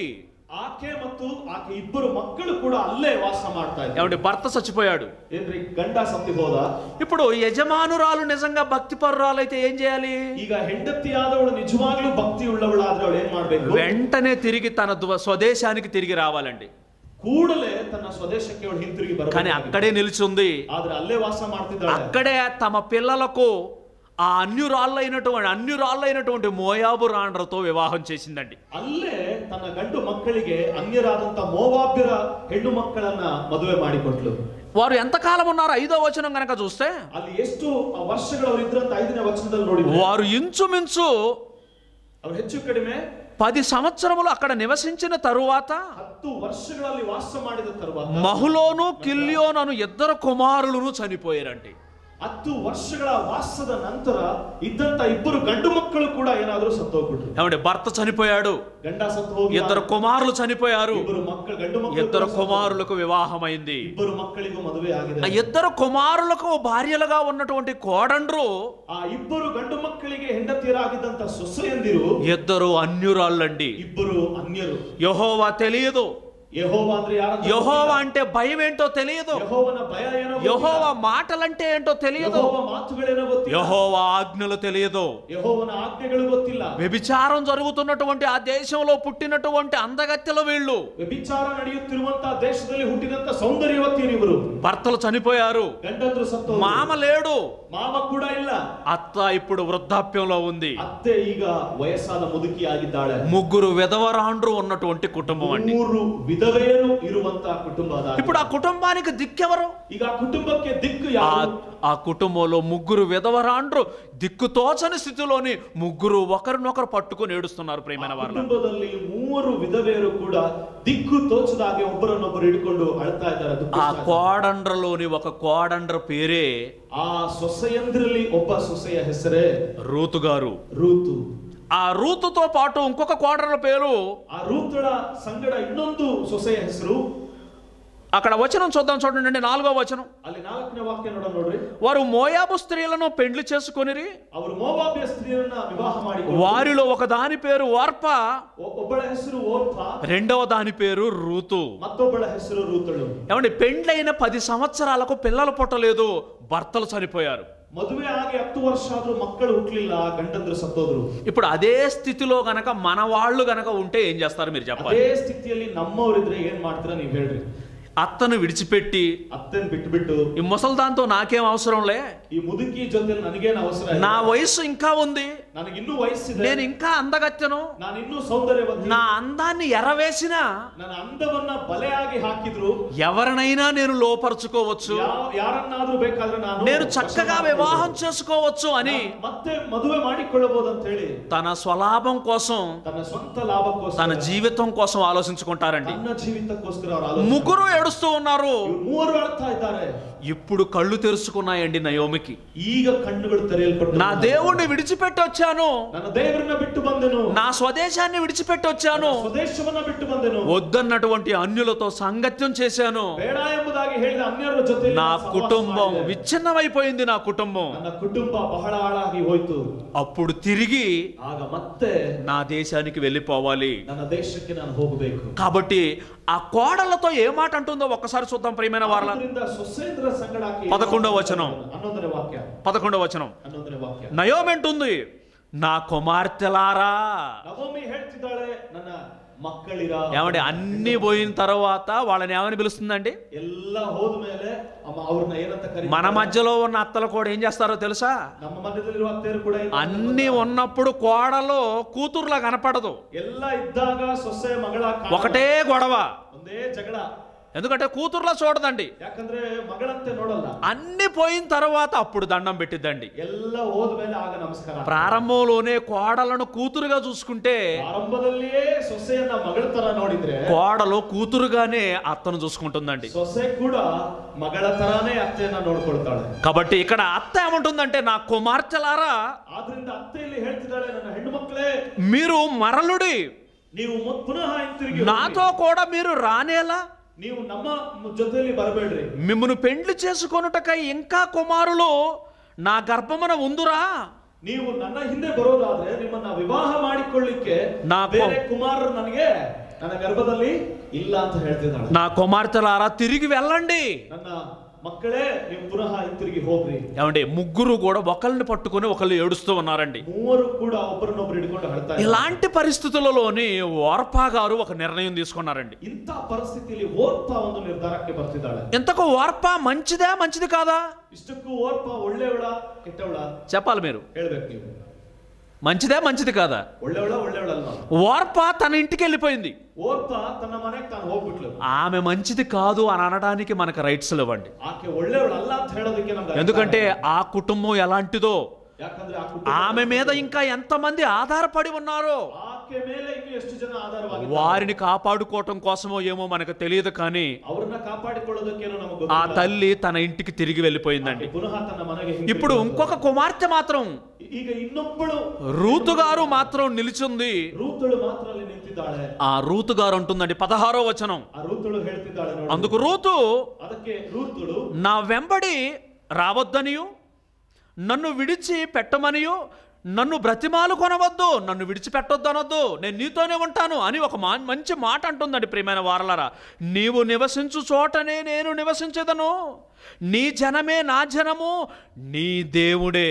ಆಕೆ ಮತ್ತು ಆಕೆ ಇಬ್ಬರು ಮಕ್ಕಳು ಕೂಡ ಅಲ್ಲೇ ವಾಸ ಮಾಡ್ತಾ ಇದ್ರು ఏమంటే భర్త చచ్చిపోయాడు ಏನ್ರಿ ಗಂಡ ಸತ್ತಿ ಹೋದ ఇప్పుడు యజమానురాలు నిజంగా భక్తిపరురాలు అయితే ఏం చేయాలి ಈಗ ಹೆಂಡತಿಯಾದವಳು ನಿಜವಾಗ್ಲೂ ಭಕ್ತಿ ಉಳ್ಳವಳಾದ್ರೆ ಅವಳು ಏನ್ ಮಾಡ್ಬೇಕು వెంటనే తిరిగి తన ద్వ- స్వదేశానికి తిరిగి రావాలండి ಕೂಡಲೇ ತನ್ನ ಸ್ವದೇಶಕ್ಕೆ ಅವಳು ಹಿಂತಿರುಗಿ కానీ ಬರಬೇಕು అక్కడే నిలిచింది ಆದ್ರೆ ಅಲ್ಲೇ ವಾಸ ಮಾಡ್ತಿದ್ದಾಳೆ అక్కడే తమ పిల్లలకు ఆ అన్యురాళ్ళైనటువంటి అన్యురాళ్ళైనటువంటి మోయాబు రాండ్రతో వివాహం చేసిందండి ಅಲ್ಲೇ ತನ್ನ ಗಂಡು ಮಕ್ಕಳಿಗೆ ಅನ್ಯರಾದಂತ ಮೋವಾಬ್ಯರ ಹೆಣ್ಣು ಮಕ್ಕಳನ್ನ ಮದುವೆ ಮಾಡಿಕೊಟ್ಲು వారు ఎంతకాలం ఉన్నారు ఐదో వచనం గనక చూస్తే ಅಲ್ಲಿ ಎಷ್ಟು ವರ್ಷಗಳು ಅವ್ರು ಇದ್ರಂತ ಐದನೇ ವಚನದಲ್ಲಿ ನೋಡಿ వారు ఇంచుమించు ಅವ್ರು ಹೆಚ್ಚು ಕಡಿಮೆ పది సంవత్సరములు అక్కడ నివసించిన తరువాత ಹತ್ತು ವರ್ಷಗಳಲ್ಲಿ ವಾಸ ಮಾಡಿದ ತರುవాత మహులోను కిల్యోనను ఇద్దరు కుమారులను చనిపోయారండి ಹತ್ತು ವರ್ಷಗಳ ವಾಸದ ನಂತರ ಇದ್ದಂತ ಇಬ್ಬರು ಗಂಡು ಮಕ್ಕಳು ಕೂಡ ಏನಾದ್ರೂ ಸತ್ತೋಗ್ಬಿಟ್ರು ఏమంటే భర్త చనిపోయాడు ಗಂಡ ಸತ್ತು ಹೋಗಿ ఇద్దరు కుమారులు చనిపోయారు ಇಬ್ಬರು ಮಕ್ಕಳು ಗಂಡು ಮಕ್ಕಳು ఇద్దరు ಕೂಡ ಸತ್ತು ಹೋದ್ರು. కుమారులకు వివాహమైంది ಇಬ್ಬರು ಮಕ್ಕಳಿಗೂ ಮದುವೆ ఆ ಆಗಿದೆ ఇద్దరు కుమారులకు భార్యలుగా ఉన్నటువంటి కోడండ్రు ಆ ಇಬ್ಬರು ಗಂಡು ಮಕ್ಕಳಿಗೆ ಹೆಂಡತಿಯರಾಗಿದ್ದಂತ ಸೊಸೆಯಂದಿರು ఇద్దరు అన్యురాళ్ళండి ಇಬ್ಬರು ಅನ್ಯರು యహోవా తెలియదు ಯಹೋವ ಅಂದ್ರೆ ಯಾರಂತ యహోవా అంటే భయం ఏంటో తెలియదు ಗೊತ್ತಿಲ್ಲ. ಯೆಹೋವನ ಭಯ ಏನೋ ಗೊತ್ತಿಲ್ಲ. యహోవా మాటలంటే ఏంటో తెలియదు ಯೆಹೋವ ಮಾತುಗಳೇನೋ ಗೊತ್ತಿಲ್ಲ యహోవా ఆజ్ఞలు తెలియదు ಯೆಹೋವನ ಆಜ್ಞೆಗಳು ಗೊತ್ತಿಲ್ಲ వ్యభిచారం జరుగుతున్నటువంటి ఆ దేశంలో పుట్టినటువంటి అందగత్తెలు వీళ్ళు ವ್ಯಭಿಚಾರ ನಡೆಯುತ್ತಿರುವಂತಹ ದೇಶದಲ್ಲಿ ಹುಟ್ಟಿದಂತ ಸೌಂದರ್ಯವತಿಯರು ಇವರು భర్తలు చనిపోయారు ಗಂಡಂದ್ರು ಸತ್ತು మామ లేడు ಮಾವ ಕೂಡ ಇಲ್ಲ అత్త ఇప్పుడు వృద్ధాప్యంలో ఉంది ಅತ್ತೆ ಈಗ ವಯಸ್ಸಾದ ಮುದುಕಿ ಆಗಿದ್ದಾಳೆ ముగ్గురు విధవరాండ్రు ఉన్నటువంటి కుటుంబం అండి ಮೂರು ವಿಧವೆಯರು ಇರುವಂತಹ ಕುಟುಂಬ ಅದ. ఇప్పుడు ఆ కుటుంబానికి దిక్కెవరు ಈಗ ಆ ಕುಟುಂಬಕ್ಕೆ ದಿಕ್ಕು ఆ ಯಾರು ఆ కుటుంబంలో ముగ్గురు విధవరాండ్రు దిక్కుతోచని స్థితిలోని ముగ్గురు ఒకరినొకరు పట్టుకొని ఏడుస్తున్నారు ಆ ప్రేమైన వాళ్ళ ಕುಟುಂಬದಲ್ಲಿ ಮೂವರು ವಿಧವೆಯರು ಕೂಡ ದಿಕ್ಕು ತೋಚದಾಗೆ ಒಬ್ಬರನ್ನೊಬ್ಬರು ಹಿಡ್ಕೊಂಡು ಅಳ್ತಾ ಇದ್ದಾರೆ ఆ ದುಃಖಿಸ್ತಾ ಇದ್ದಾರೆ. కోడండ్రలోని ఒక కోడండ్ర పేరే ಆ ಸೊಸೆಯಂದ್ರಲ್ಲಿ ಒಬ್ಬ ಸೊಸೆಯ ಹೆಸರೇ రూతు గారు ರೂತು ఆ రూతుతో పాటు ఇంకొక కోడల పేరు ಆ ರೂತಳ ಸಂಗಡ ಇನ್ನೊಂದು ಸೊಸೆಯ ಹೆಸರು అక్కడ వచనం చూద్దాం చూడండి నాలుగో వచనం ಅಲ್ಲಿ ನಾಲ್ಕನೇ ವಾಕ್ಯ ನೋಡ ನೋಡ್ರಿ వారు మోయాబు స్త్రీలను పెండ్లి చేసుకొనిరి ಅವರು ಮೋವಾಬ್ಯ ಸ್ತ್ರೀಯರನ್ನ ವಿವಾಹ ಮಾಡಿ వారిలో ఒక దాని పేరు వార్ప ಒಬ್ಬಳ ಹೆಸರು ಓರ್ಪ రెండవ దాని పేరు రూతు ಮತ್ತೊಬ್ಬಳ ಹೆಸರು ರೂತಳು ఏమండి పెండ్లైన పది సంవత్సరాలకు పిల్లలు పుట్టలేదు భర్తలు చనిపోయారు ಮದುವೆ ಆಗಿ ಹತ್ತು ವರ್ಷ ಆದ್ರೂ ಮಕ್ಕಳು ಹುಟ್ಲಿಲ್ಲ ಗಂಡಂದ್ರು ಸತ್ತೋದ್ರು ఇప్పుడు అదే స్థితిలో గనక మన వాళ్ళు గనక ఉంటే ఏం చేస్తారు మీరు చెప్పాలి ಅದೇ ಸ್ಥಿತಿಯಲ್ಲಿ ನಮ್ಮವರಿದ್ರೆ ಏನ್ ಮಾಡ್ತೀರಾ ನೀವ್ ಹೇಳ್ರಿ అత్తను విడిచిపెట్టి ಅತ್ತನ್ ಬಿಟ್ಟು ಬಿಟ್ಟು ఈ ముసల్దాంతో నాకేం అవసరంలే ಈ ಮುದುಕಿ ಜೊತೆ ನನಗೇನ್ ಅವಸರ ಇಲ್ಲ. నా వయసు ఇంకా ఉంది ನನಗಿನ್ನೂ ವಯಸ್ಸಿದೆ నేను ఇంకా అందగత్తెను ನಾನು ಇನ್ನೂ ಸೌಂದರ್ಯವಂತ నా అందాన్ని ఎరవేసినా ನನ್ನ ಅಂದವನ್ನ ಬಲೆಯಾಗಿ ಹಾಕಿದ್ರು ఎవరినైనా నేను లోపరుచుకోవచ్చు ಯಾವ- ಯಾರನ್ನಾದ್ರೂ ಬೇಕಾದ್ರೆ ನಾನು నేను ವಶ చక్కగా ಮಾಡ್ಕೊಳ್ಬೋದು. వివాహం చేసుకోవచ్చు అని ಮತ್ತೆ ಮದುವೆ ಮಾಡಿಕೊಳ್ಳಬಹುದು ಅಂತ ಹೇಳಿ తన స్వలాభం కోసం ತನ್ನ ಸ್ವಂತ ಲಾಭಕ್ಕೋಸ್ಕರ తన జీవితం కోసం ఆలోచించుకుంటారండి ತನ್ನ ಜೀವಿತಕ್ಕೋಸ್ಕರ ಅವರು ಆಲೋಚನೆ ముగ్గురు ఏడుస్తూ ఉన్నారు ಇವ್ರು ಮೂವರು ಅಳ್ತಾ ಇದ್ದಾರೆ ఇప్పుడు కళ్ళు తెరుచుకున్నాయండి నయోమికి ಈಗ ಕಣ್ಣುಗಳು ತೆರೆಯಲ್ಪಟ್ಟು నా దేవుణ్ణి విడిచిపెట్టి వచ్చాను ನನ್ನ ದೇವರನ್ನ ಬಿಟ್ಟು ಬಂದೆನು నా స్వదేశాన్ని విడిచిపెట్టి వచ్చాను ನನ್ನ ಸ್ವದೇಶವನ್ನ ಬಿಟ್ಟು ಬಂದೆನು వద్దన్నటువంటి అన్యులతో సాంగత్యం చేశాను ಬೇಡ ಎಂಬುದಾಗಿ ಹೇಳಿದ ಅನ್ಯರ ಜೊತೆ నా కుటుంబం విచ్ఛిన్నమైపోయింది నా కుటుంబం ನನ್ನ ಕುಟುಂಬ ಬಹಳ ಹಾಳಾಗಿ ಹೋಯ್ತು అప్పుడు తిరిగి ಆಗ ಮತ್ತೆ నా దేశానికి వెళ్ళిపోవాలి ನನ್ನ ದೇಶಕ್ಕೆ ನಾನು ಹೋಗಬೇಕು కాబట్టి ఆ కోడళ్లతో ఏ మాట అంటుందో ఒక్కసారి చూద్దాం ప్రియమైన వారల ಆದ್ದರಿಂದ ಸೊಸೇಂದ್ರ ಸಂಗಡ ಆಕೆ పదకొండవ వచనం. ಹನ್ನೊಂದನೇ ವಾಕ್ಯ పదకొండవ వచనం ಹನ್ನೊಂದನೇ ವಾಕ್ಯ నయోమెంటుంది నా కుమార్తెలారా ನವಮಿ ಹೇಳ್ತಿದ್ದಾಳೆ ನನ್ನ ಮಕ್ಕಳಿರ ఏమండి అన్ని పోయిన తర్వాత వాళ్ళని ఏమని పిలుస్తుందండి ಎಲ್ಲ ಹೋದ್ಮೇಲೆ ಅಮ್ಮ ಅವ್ರನ್ನ ಏನಂತ ಕರಿ మన మధ్యలో ఉన్న అత్తలు కూడా ఏం చేస్తారో తెలుసా ನಮ್ಮ ಮಧ್ಯದಲ್ಲಿರುವ ಅತ್ತೆಯರು ಕೂಡ ಏನ್ అన్ని ఉన్నప్పుడు కోడలు కూతురులా కనపడదు ಎಲ್ಲ ಇದ್ದಾಗ ಸೊಸೆ ಮಗಳ ಕಾರಣ ఒకటే గొడవ ಒಂದೇ ಜಗಳ ఎందుకంటే కూతురులా చూడదండి ಯಾಕಂದ್ರೆ ಮಗಳಂತೆ ನೋಡಲ್ಲ అన్ని పోయిన తర్వాత అప్పుడు దండం పెట్టిద్దండి ಎಲ್ಲ ಹೋದ್ಮೇಲೆ ಆಗ ನಮಸ್ಕಾರ ప్రారంభంలోనే కోడలను కూతురుగా చూసుకుంటే ಆರಂಭದಲ್ಲಿಯೇ ಸೊಸೆಯನ್ನ ಮಗಳ ತರ ನೋಡಿದ್ರೆ కోడలు కూతురుగానే అత్తను చూసుకుంటుందండి ಸೊಸೆ ಕೂಡ ಮಗಳ ತರಾನೇ ಅತ್ತೆಯನ್ನ ನೋಡ್ಕೊಳ್ತಾಳೆ కాబట్టి ఇక్కడ అత్త ఏమంటుందంటే నా కుమార్తెలారా ಆದ್ರಿಂದ ಅತ್ತೆ ಇಲ್ಲಿ ಹೇಳ್ತಿದ್ದಾಳೆ ನನ್ನ ಹೆಣ್ಣು ಮಕ್ಕಳೇ మీరు మరలుడి ನೀವು ಮತ್- ಪುನಃ ಹಿಂತಿರುಗಿ ಹೋಗಿ. నాతో కూడా మీరు రానేలా ನೀವು ನಮ್ಮ ಜೊತೆಯಲ್ಲಿ ಬರಬೇಡ್ರಿ మిమ్మల్ని పెండ్లి చేసుకొనుటకై ఇంకా కుమారులు నా గర్భమున ఉందురా ನೀವು ನನ್ನ ಹಿಂದೆ ಬರೋದಾದ್ರೆ ನಿಮ್ಮನ್ನ ವಿವಾಹ ಮಾಡಿಕೊಳ್ಳಿಕ್ಕೆ ನಾ ಕೊ- ಬೇರೆ ಕುಮಾರರು ನನಗೆ ನನ್ನ ಗರ್ಭದಲ್ಲಿ ಇಲ್ಲ ಅಂತ ಹೇಳ್ತಿದ್ದಾಳೆ నా కుమార్తెలారా తిరిగి వెళ్ళండి ನನ್ನ ಮಕ್ಕಳೇ ನೀವು ಪುನಃ ಹಿಂತಿರುಗಿ ಹೋಗ್ರಿ ఏమండి ముగ్గురు కూడా ఒకరిని పట్టుకొని ఒకళ్ళు ఏడుస్తూ ఉన్నారండి ಮೂವರು ಕೂಡ ಒಬ್ಬರನ್ನೊಬ್ರು ಹಿಡ್ಕೊಂಡು ಹಳ್ತಾ ಇದ್ದಾರೆ. ఇలాంటి పరిస్థితులలోని ఓర్పా గారు ఒక నిర్ణయం తీసుకున్నారండి ಇಂಥ ಪರಿಸ್ಥಿತಿಯಲ್ಲಿ ಓರ್ಪ ಒಂದು ನಿರ್ಧಾರಕ್ಕೆ ಬರ್ತಿದ್ದಾಳೆ ఇంతకు ఓర్పా మంచిదా మంచిది కాదా ಇಷ್ಟಕ್ಕೂ ಓರ್ಪ ಒಳ್ಳೆಯವಳ ಕೆಟ್ಟವಳ చెప్పాలి మీరు ಹೇಳ್ಬೇಕು ನೀವು మంచిదా మంచిది కాదా ಒಳ್ಳೆಯವಳ ಒಳ್ಳೆಯವಳಲ್ವಾ ఓర్పా తన ఇంటికి వెళ్ళిపోయింది ಓರ್ಪ ತನ್ನ ಮನೆಗೆ ತಾನು ಹೋಗ್ಬಿಟ್ಲು ఆమె మంచిది కాదు అని అనడానికి మనకు రైట్స్ ఇవ్వండి ಆಕೆ ಒಳ್ಳೆಯವಳಲ್ಲ ಅಂತ ಹೇಳೋದಕ್ಕೆ ನಮ್ಗೆ ఎందుకంటే ఆ కుటుంబం ఎలాంటిదో ಯಾಕಂದ್ರೆ ಆ ಕುಟುಂಬ ఆమె మీద ఇంకా ఎంతమంది ఆధారపడి ఉన్నారో ಆಕೆ ಮೇಲೆ ಇನ್ನು ಎಷ್ಟು ಜನ ಆಧಾರವಾಗಿ వారిని కాపాడుకోవటం కోసమో ఏమో మనకు తెలియదు కానీ ಅವ್ರನ್ನ ಕಾಪಾಡಿಕೊಳ್ಳೋದಕ್ಕೇನೋ ನಮಗೆ ఆ ಗೊತ್ತಿಲ್ಲ. తల్లి తన ఇంటికి తిరిగి వెళ్ళిపోయిందండి ಆಕೆ ಪುನಃ ತನ್ನ ಮನೆಗೆ ಹಿಂತಿರುಗಿ ఇప్పుడు ಬಂದಳು. ఇంకొక కుమార్తె మాత్రం ಈಗ ಇನ್ನೊಬ್ಬಳು రూతు గారు మాత్రం నిలిచింది ರೂತಳು ಮಾತ್ರ ಅಲ್ಲಿ ನಿಂತಿದ್ದಾಳೆ ఆ రూతు గారు అంటుందండి పదహారో వచనం ಆ ರೂತಳು ಹೇಳ್ತಿದ್ದಾಳೆ ನೋಡಿ అందుకు రూతు ಅದಕ್ಕೆ ರೂತಳು నా వెంబడి రావద్దనియు నన్ను విడిచి పెట్టమనియు నన్ను బ్రతిమాలు కొనవద్దు నన్ను విడిచిపెట్టొద్దు అనొద్దు నేను నీతోనే ఉంటాను అని ఒక మా మంచి మాట అంటుందండి ప్రియమైన వారలరా నీవు నివసించు చోటనే నేను నివసించదను నీ జనమే నా జనము నీ దేవుడే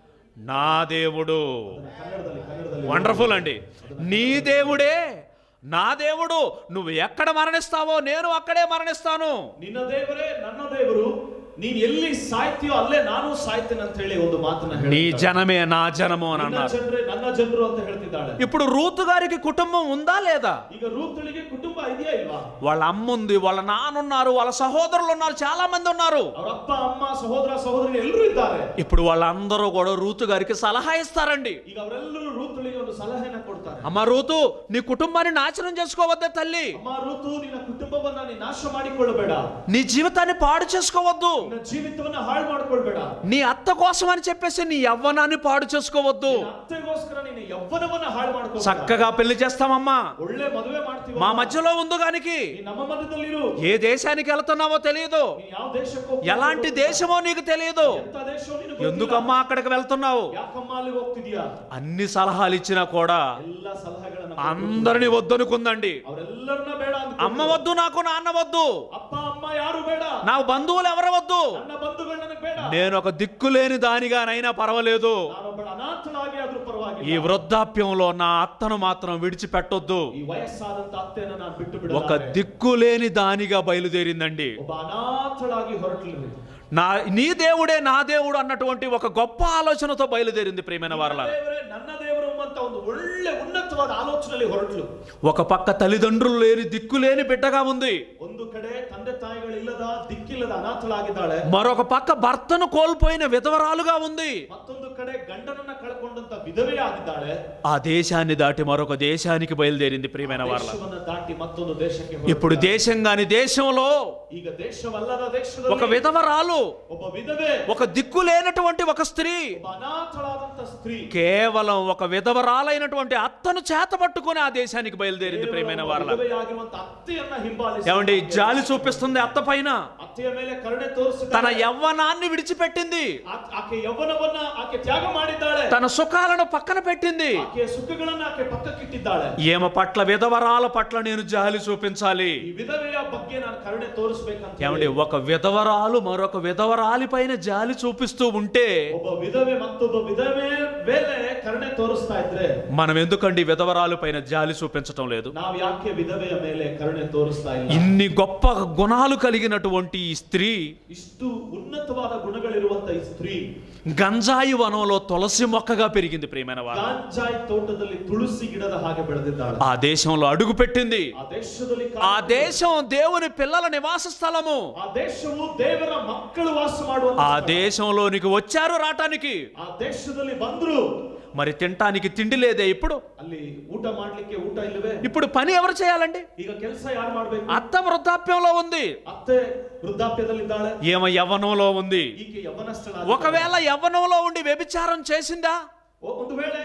నా దేవుడు ಕನ್ನಡದಲ್ಲಿ ಕನ್ನಡದಲ್ಲಿ వండర్ఫుల్ అండి నీ దేవుడే నా దేవుడు నువ్వు ఎక్కడ మరణిస్తావో నేను అక్కడే మరణిస్తాను ನಿನ್ನ ದೇವರೇ ನನ್ನ ದೇವರು ನೀನ್ ಎಲ್ಲಿ ಸಾಯ್ತೀಯೋ ಅಲ್ಲೇ ನಾನು ಸಾಯ್ತೇನೆ ಅಂತ ಹೇಳಿ ಒಂದು ಮಾತನ್ನ నీ ಹೇಳ್ತಿದ್ದಾಳೆ. జనమే నా జనము అని ನಿನ್ನ అన్నారు ಜನರೇ ನನ್ನ ಜನರು ಅಂತ ಹೇಳ್ತಿದ್ದಾಳೆ ఇప్పుడు రూతు గారికి కుటుంబం ఉందా లేదా ಈಗ ರೂತಳಿಗೆ ಕುಟುಂಬ ಇದೆಯಾ ಇಲ್ವಾ వాళ్ళ అమ్మ ఉంది వాళ్ళ నాన్న ఉన్నారు వాళ్ళ సహోదరులు ఉన్నారు చాలా మంది ఉన్నారు ಅವ್ರ ಅಪ್ಪ ಅಮ್ಮ ಸಹೋದರ ಸಹೋದರಿ ಎಲ್ಲರೂ ಇದ್ದಾರೆ ఇప్పుడు వాళ్ళందరూ కూడా రూతు గారికి సలహా ఇస్తారండి ಈಗ ಅವರೆಲ್ಲರೂ ರೂತಳಿಗೆ ಒಂದು ಸಲಹೆನ ಕೊಡ್ತಾರೆ అమ్మ రూతు నీ కుటుంబాన్ని నాశనం చేసుకోవద్దే తల్లి ಅಮ್ಮ ರೂತು ನಿನ್ನ ಕುಟುಂಬವನ್ನ ನೀ ನಾಶ ಮಾಡಿಕೊಳ್ಳಬೇಡ నీ జీవితాన్ని పాడు చేసుకోవద్దు ನಿನ್ನ ಜೀವಿತವನ್ನ ಹಾಳು ಮಾಡ್ಕೊಳ್ಬೇಡ నీ అత్త కోసం అని చెప్పేసి నీ యవ్వనాన్ని పాడు చేసుకోవద్దు ನಿನ್ನ ಅತ್ತೆಗೋಸ್ಕರ ನೀನು ಯವ್ವನವನ್ನ ಹಾಳು ಮಾಡ್ಕೊ చక్కగా పెళ్లి చేస్తామమ్మా ಒಳ್ಳೆ ಮದುವೆ ಮಾಡ್ತೀವ మా మధ్యలో ఉంది గానికి ನೀ ನಮ್ಮ ಮಧ್ಯದಲ್ಲಿರು ఏ దేశానికి వెళ్తున్నావో తెలియదు ನೀನ್ ಯಾವ ದೇಶಕ್ಕೆ ಹೋಗ್ತೀಯ? ఎలాంటి దేశమో నీకు తెలియదు ಎಂತ ದೇಶವೋ ನಿನಗೆ ಗೊತ್ತಿಲ್ಲ. ఎందుకమ్మా అక్కడికి వెళ్తున్నావు ಯಾಕಮ್ಮ ಅಲ್ಲಿಗೆ ಹೋಗ್ತಿದ್ಯಾ అన్ని సలహాలు ఇచ్చినా కూడా ಎಲ್ಲ ಸಲಹೆಗಳನ್ನ అందరిని వద్దనుకుందండి ಅವರೆಲ್ಲರನ್ನ ಬೇಡ ಅಂತ అమ్మ వద్దు నాకు నాన్న వద్దు ಅಪ್ಪ ಅಮ್ಮ ಯಾರು ಬೇಡ నా బంధువులు ఎవరు వద్దు ನನ್ನ ಬಂಧುಗಳು ನನಗೆ ಬೇಡ నేను ఒక దిక్కులేని దానిగానైనా పర్వాలేదు ನಾನೊಬ್ಬಳ ಅನಾಥನಾಗಿ ಆದ್ರೂ ಪರವಾಗಿಲ್ಲ ఈ వృద్ధాప్యంలో నా అత్తను మాత్రం విడిచిపెట్టొద్దు ಈ ವಯಸ್ಸಾದಂತ ಅತ್ತೆಯನ್ನ ನಾನು ಬಿಟ್ಟು ఒక ಬಿಡ దిక్కులేని దానిగా బయలుదేరిందండి ಒಬ್ಬ ಅನಾಥಳಾಗಿ ಹೊರಟ್ಲಿ నా నీ దేవుడే నా దేవుడు అన్నటువంటి ఒక గొప్ప ఆలోచనతో బయలుదేరింది ప్రియమైన వారల ದೇವರೇ ನನ್ನ ದೇವರು ಎಂಬಂತ ಒಂದು ಒಳ್ಳೆ ಉನ್ನತವಾದ ಆಲೋಚನೆಯಲ್ಲಿ ಹೊರಟ್ಲು ఒక పక్క తల్లిదండ్రులు లేని దిక్కులేని బిడ్డగా ఉంది ಒಂದು ಕಡೆ ತಂದೆ ತಾಯಿಗಳಿಲ್ಲದ ದಿಕ್ಕಿಲ್ಲದ ಅನಾಥಳಾಗಿದ್ದಾಳೆ మరొక పక్క భర్తను కోల్పోయిన విధవరాలుగా ఉంది ಮತ್ತೊಂದು ಕಡೆ ಗಂಡನನ್ನ ಕಳ್ಕೊಂಡಂತ ವಿಧವೆ ಆಗಿದ್ದಾಳೆ ఆ దేశాన్ని దాటి మరొక దేశానికి బయలుదేరింది ప్రియమైన వారల ದೇಶವನ್ನ ದಾಟಿ ಮತ್ತೊಂದು ದೇಶಕ್ಕೆ ಹೊರಟಳು. ఇప్పుడు దేశం కాని దేశంలో ಈಗ ದೇಶವಲ್ಲದ ఒక ದೇಶದಲ್ಲಿ విధవరాలు ಒಬ್ಬ ವಿಧವೆ ఒక దిక్కు లేనటువంటి ఒక స్త్రీ ಒಬ್ಬ ಅನಾಥಳಾದಂತ ಸ್ತ್ರೀ కేవలం ఒక విధవరాలైనటువంటి అత్తను చేతబట్టుకొని ఆ దేశానికి బయలుదేరింది ప్రియమైన వారల ವಿಧವೆಯಾಗಿರುವಂತ ಅತ್ತೆಯನ್ನ ಹಿಂಬಾಲಿಸಿ ఏమండి జాలి చూపిస్తుంది అత్త పైన ಅತ್ತೆಯ ಮೇಲೆ ಕರುಣೆ ತೋರಿಸಿದ తన యవ్వనాన్ని విడిచిపెట్టింది ಆಕೆ ಯೌವನವನ್ನ ಆಕೆ ತ್ಯಾಗ ಮಾಡಿದ್ದಾಳೆ తన సుఖాలను పక్కన పెట్టింది ಆಕೆಯ ಸುಖಗಳನ್ನ ಆಕೆ ಪಕ್ಕಕ್ಕಿಟ್ಟಿದ್ದಾಳೆ ఈమె పట్ల విధవరాల పట్ల నేను జాలి చూపించాలి ಈ ವಿಧವೆಯ ಬಗ್ಗೆ ನಾನು ಕರುಣೆ ತೋರಿಸ್ಬೇಕಂತ ఏమండి ఒక విధవరాలు మరొక విధవరాలి పైన జాలి చూపిస్తూ ఉంటే ಒಬ್ಬ ವಿಧವೆ ಮತ್ತೊಬ್ಬ ವಿಧವೆ ಮೇಲೆ ಕರುಣೆ ತೋರಿಸ್ತಾ ಇದ್ರೆ మనం ఎందుకండి విధవరాలు పైన జాలి చూపించటం లేదు ನಾವು ಯಾಕೆ ವಿಧವೆಯ ಮೇಲೆ ಕರುಣೆ ತೋರಿಸ್ತಾ ಇಲ್ಲ ఇన్ని గొప్ప గుణాలు కలిగినటువంటి ఈ స్త్రీ ಇಷ್ಟು ಉನ್ನತವಾದ ಗುಣಗಳಿರುವಂತ ಈ ಸ್ತ್ರೀ గంజాయి వనంలో తులసి మొక్కగా పెరిగింది ప్రియమైన వారు ಗಾಂಜಾಯ್ ತೋಟದಲ್ಲಿ ತುಳಸಿ ಗಿಡದ ಹಾಗೆ ಬೆಳೆದಿದ್ದಾಳೆ ఆ దేశంలో అడుగు పెట్టింది ಆ ದೇಶದಲ್ಲಿ ಕಾ- ఆ దేశం దేవుని పిల్లల నివాస స్థలము ಆ ದೇಶವು ದೇವರ ಮಕ್ಕಳು ವಾಸ ಮಾಡುವ ఆ దేశంలోనికి వచ్చారు రావటానికి ಆ ದೇಶದಲ್ಲಿ ಬಂದ್ರು మరి తినటానికి తిండి లేదే ఇప్పుడు ಅಲ್ಲಿ ಊಟ ಮಾಡ್ಲಿಕ್ಕೆ ಊಟ ಇಲ್ಲವೇ ఇప్పుడు పని ఎవరు చేయాలండి ಈಗ ಕೆಲಸ ಯಾರು ಮಾಡ್ಬೇಕು అత్త వృద్ధాప్యంలో ఉంది ಅತ್ತೆ ವೃದ್ಧಾಪ್ಯದಲ್ಲಿದ್ದಾಳೆ ఈమె యవ్వనంలో ఉంది ಈಕೆ ಯೌವನಸ್ಥಳ ఒకవేళ యవ్వనంలో ఉండి వ్యభిచారం చేసిందా ಒಂದು ವೇಳೆ ಯೌವನ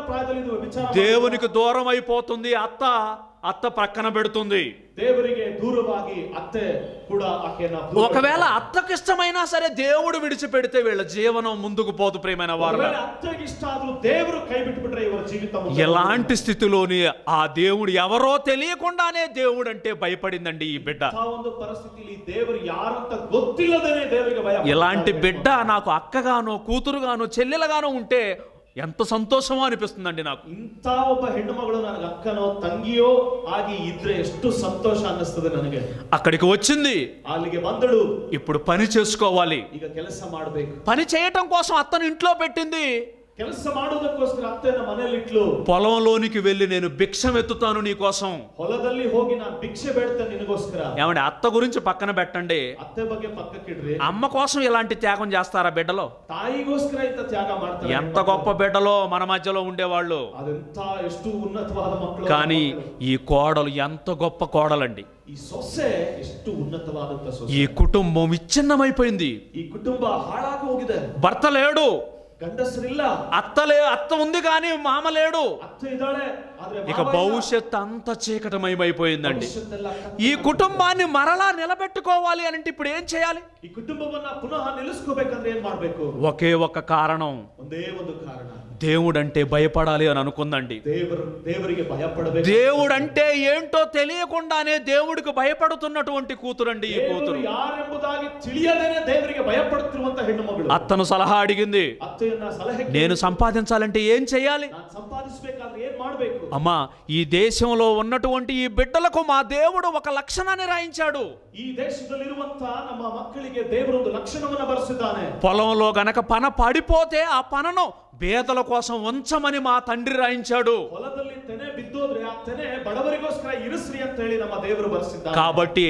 ಪ್ರಾಯದಲ್ಲಿ ಇದು ವಿಚಾರ దేవునికి దూరం అయిపోతుంది అత్త అత్త ప్రక్కన పెడుతుంది ದೇವರಿಗೆ ದೂರವಾಗಿ ಅತ್ತೆ ಕೂಡ ಆಕೆಯನ್ನ ದೂರ ఒకవేళ అత్తకి ఇష్టమైనా సరే దేవుడు విడిచిపెడితే వీళ్ళ జీవనం ముందుకు పోదు ప్రియమైన వారు ఒకవేళ ಅತ್ತೆಗೆ ಇಷ್ಟ ಆದ್ರೂ ದೇವರು ಕೈ ಬಿಟ್ಬಿಟ್ರೆ ಇವರ ಜೀವಿತ ಮುಂದೆ ఎలాంటి స్థితిలోని ఆ దేవుడు ఎవరో తెలియకుండానే దేవుడు అంటే భయపడిందండి ఈ బిడ్డ ಅಂಥ ಒಂದು ಪರಿಸ್ಥಿತಿಯಲ್ಲಿ ದೇವರು ಯಾರಂತ ಗೊತ್ತಿಲ್ಲದೇನೆ ದೇವರಿಗೆ ಭಯ ఇలాంటి బిడ్డ నాకు అక్కగానో కూతురుగానో చెల్లెలుగానో ఉంటే ఎంత సంతోషమో అనిపిస్తుందండి నాకు ಇಂಥ ಒಬ್ಬ ಹೆಣ್ಣು ಮಗಳು ನನಗೆ ಅಕ್ಕನೋ ತಂಗಿಯೋ ಆಗಿ ಇದ್ರೆ ಎಷ್ಟು ಸಂತೋಷ ಅನ್ನಿಸ್ತದೆ ನನಗೆ అక్కడికి వచ్చింది ಅಲ್ಲಿಗೆ ಬಂದಳು ఇప్పుడు పని చేసుకోవాలి ಈಗ ಕೆಲಸ ಮಾಡಬೇಕು పని చేయటం కోసం అత్తను ఇంట్లో పెట్టింది ಕೆಲಸ ಮಾಡುವುದಕ್ಕೋಸ್ಕರ ಅತ್ತೆಯನ್ನ ಮನೆಯಲ್ಲಿಟ್ಲು పొలంలోనికి వెళ్ళి నేను భిక్షం ఎత్తుతాను నీ కోసం ಹೊಲದಲ್ಲಿ ಹೋಗಿ ನಾನು ಭಿಕ್ಷೆ ಬೇಡ್ತೇನೆ ನಿನಗೋಸ್ಕರ ఏమండి అత్త గురించి పక్కన పెట్టండి ಅತ್ತೆ ಬಗ್ಗೆ ಪಕ್ಕಕ್ಕಿಡ್ರಿ అమ్మ కోసం ఇలాంటి త్యాగం చేస్తారా బిడ్డలో ತಾಯಿಗೋಸ್ಕರ ಇಂಥ ತ್ಯಾಗ ಮಾಡ್ತಾರೆ ఎంత గొప్ప బిడ్డలో మన మధ్యలో ఉండేవాళ్ళు ಅದೆಂತ ಎಷ್ಟು ಉನ್ನತವಾದ ಮಕ್ಕಳು కానీ ఈ కోడలు ఎంత గొప్ప కోడలండి ಈ ಸೊಸೆ ಎಷ್ಟು ಉನ್ನತವಾದಂತ ఈ ಸೊಸೆ కుటుంబం విచ్ఛిన్నమైపోయింది ಈ ಕುಟುಂಬ ಹಾಳಾಗಿ ಹೋಗಿದೆ భర్త లేడు ಗಂಡಸರಿಲ್ಲ అత్త లే అత్త ఉంది కానీ మామ లేడు ಅತ್ತೆ ಇದ್ದಾಳೆ ಆದ್ರೆ ఇక ಮಾವ ಇಲ್ಲ. భవిష్యత్ అంత చీకటమయమైపోయిందండి ಭವಿಷ್ಯತ್ತೆಲ್ಲ ಕತ್ತಲೆ. ఈ కుటుంబాన్ని మరలా నిలబెట్టుకోవాలి అని అంటే ఇప్పుడు ఏం చేయాలి ಈ ಕುಟುಂಬವನ್ನ ಪುನಃ ನಿಲ್ಲಿಸ್ಕೋಬೇಕಂದ್ರೆ ಏನ್ ಮಾಡ್ಬೇಕು ఒకే ఒక కారణం ಒಂದೇ ಒಂದು ಕಾರಣ దేవుడంటే భయపడాలి అని అనుకుందండి ದೇವರು ದೇವರಿಗೆ ಭಯ ಪಡಬೇಕು దేవుడంటే ఏంటో తెలియకుండానే దేవుడికి భయపడుతున్నటువంటి కూతురండి ఈ ದೇವರು కూతురు ಯಾರೆಂಬುದಾಗಿ ತಿಳಿಯದೇನೆ ದೇವರಿಗೆ ಭಯ ಪಡುತ್ತಿರುವಂತ ಹೆಣ್ಣು ಮಗಳು అత్తను సలహా అడిగింది ಅತ್ತೆಯನ್ನ ಸಲಹೆ నేను సంపాదించాలంటే ఏం చేయాలి ನಾನು ಸಂಪಾದಿಸಬೇಕಾದ್ರೆ ಏನ್ ಮಾಡ್ಬೇಕು అమ్మా ఈ దేశంలో ఉన్నటువంటి ఈ బిడ్డలకు మా దేవుడు ఒక లక్షణాన్ని రాయించాడు ಈ ದೇಶದಲ್ಲಿರುವಂತ ನಮ್ಮ ಮಕ್ಕಳಿಗೆ ದೇವರೊಂದು ಲಕ್ಷಣವನ್ನ ಬರೆಸಿದ್ದಾನೆ పొలంలో గనక పన పడిపోతే ఆ పనను పేదల కోసం ఉంచమని మా తండ్రి రాయించాడు ಹೊಲದಲ್ಲಿ ತೆನೆ ಬಿದ್ದೋದ್ರೆ ಆ ತೆನೆ ಬಡವರಿಗೋಸ್ಕರ ಇರಿಸ್ರಿ ಅಂತ ಹೇಳಿ ನಮ್ಮ ದೇವರು ಬರೆಸಿದ್ದಾನೆ కాబట్టి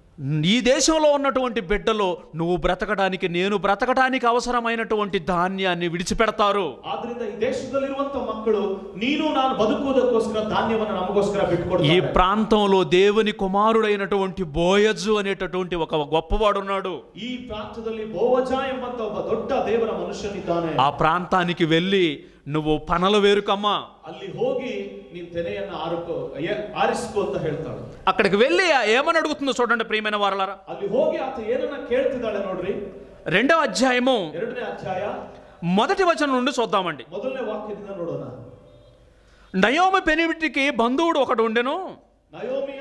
ఈ దేశంలో ఉన్నటువంటి బిడ్డలు నువ్వు బ్రతకడానికి నేను బ్రతకడానికి అవసరమైనటువంటి ధాన్యాన్ని విడిచిపెడతారు ಆದ್ರಿಂದ ಈ ದೇಶದಲ್ಲಿರುವಂತ ಮಕ್ಕಳು ನೀನು ನಾನು ಬದುಕುವುದಕ್ಕೋಸ್ಕರ ಧಾನ್ಯವನ್ನ ನಮಗೋಸ್ಕರ ఈ ಬಿಟ್ಕೊಡ್ತಾರೆ ప్రాంతంలో దేవుని కుమారుడైనటువంటి బోయజు అనేటటువంటి ఒక గొప్పవాడు ఉన్నాడు ಈ ಪ್ರಾಂತದಲ್ಲಿ ಬೋವಜ ಎಂಬಂತ ಒಬ್ಬ ದೊಡ್ಡ ದೇವರ ಮನುಷ್ಯನಿದ್ದಾನೆ ఆ ప్రాంతానికి వెళ్ళి నువ్వు పనలు వేరుకమ్మా ಅಲ್ಲಿ ಹೋಗಿ ನೀನ್ ತೆನೆಯನ್ನ ಆರುಕೋ ಎ- ಆರಿಸ್ಕೋ ಅಂತ ಹೇಳ್ತಾಳೆ అక్కడికి వెళ్ళి ఏమని అడుగుతుందో చూడండి ప్రియమైన వారలారా ಅಲ್ಲಿ ಹೋಗಿ ಆತ ಏನನ್ನ ಕೇಳ್ತಿದ್ದಾಳೆ ನೋಡ್ರಿ రెండవ అధ్యాయము ಎರಡನೇ ಅಧ್ಯಾಯ మొదటి వచనం నుండి చూద్దామండి ಮೊದಲನೇ ವಾಕ್ಯದಿಂದ ನೋಡೋಣ నయోమి పెనిమిటికి బంధువుడు ఒకడు ఉండెను ನಯೋಮಿಯ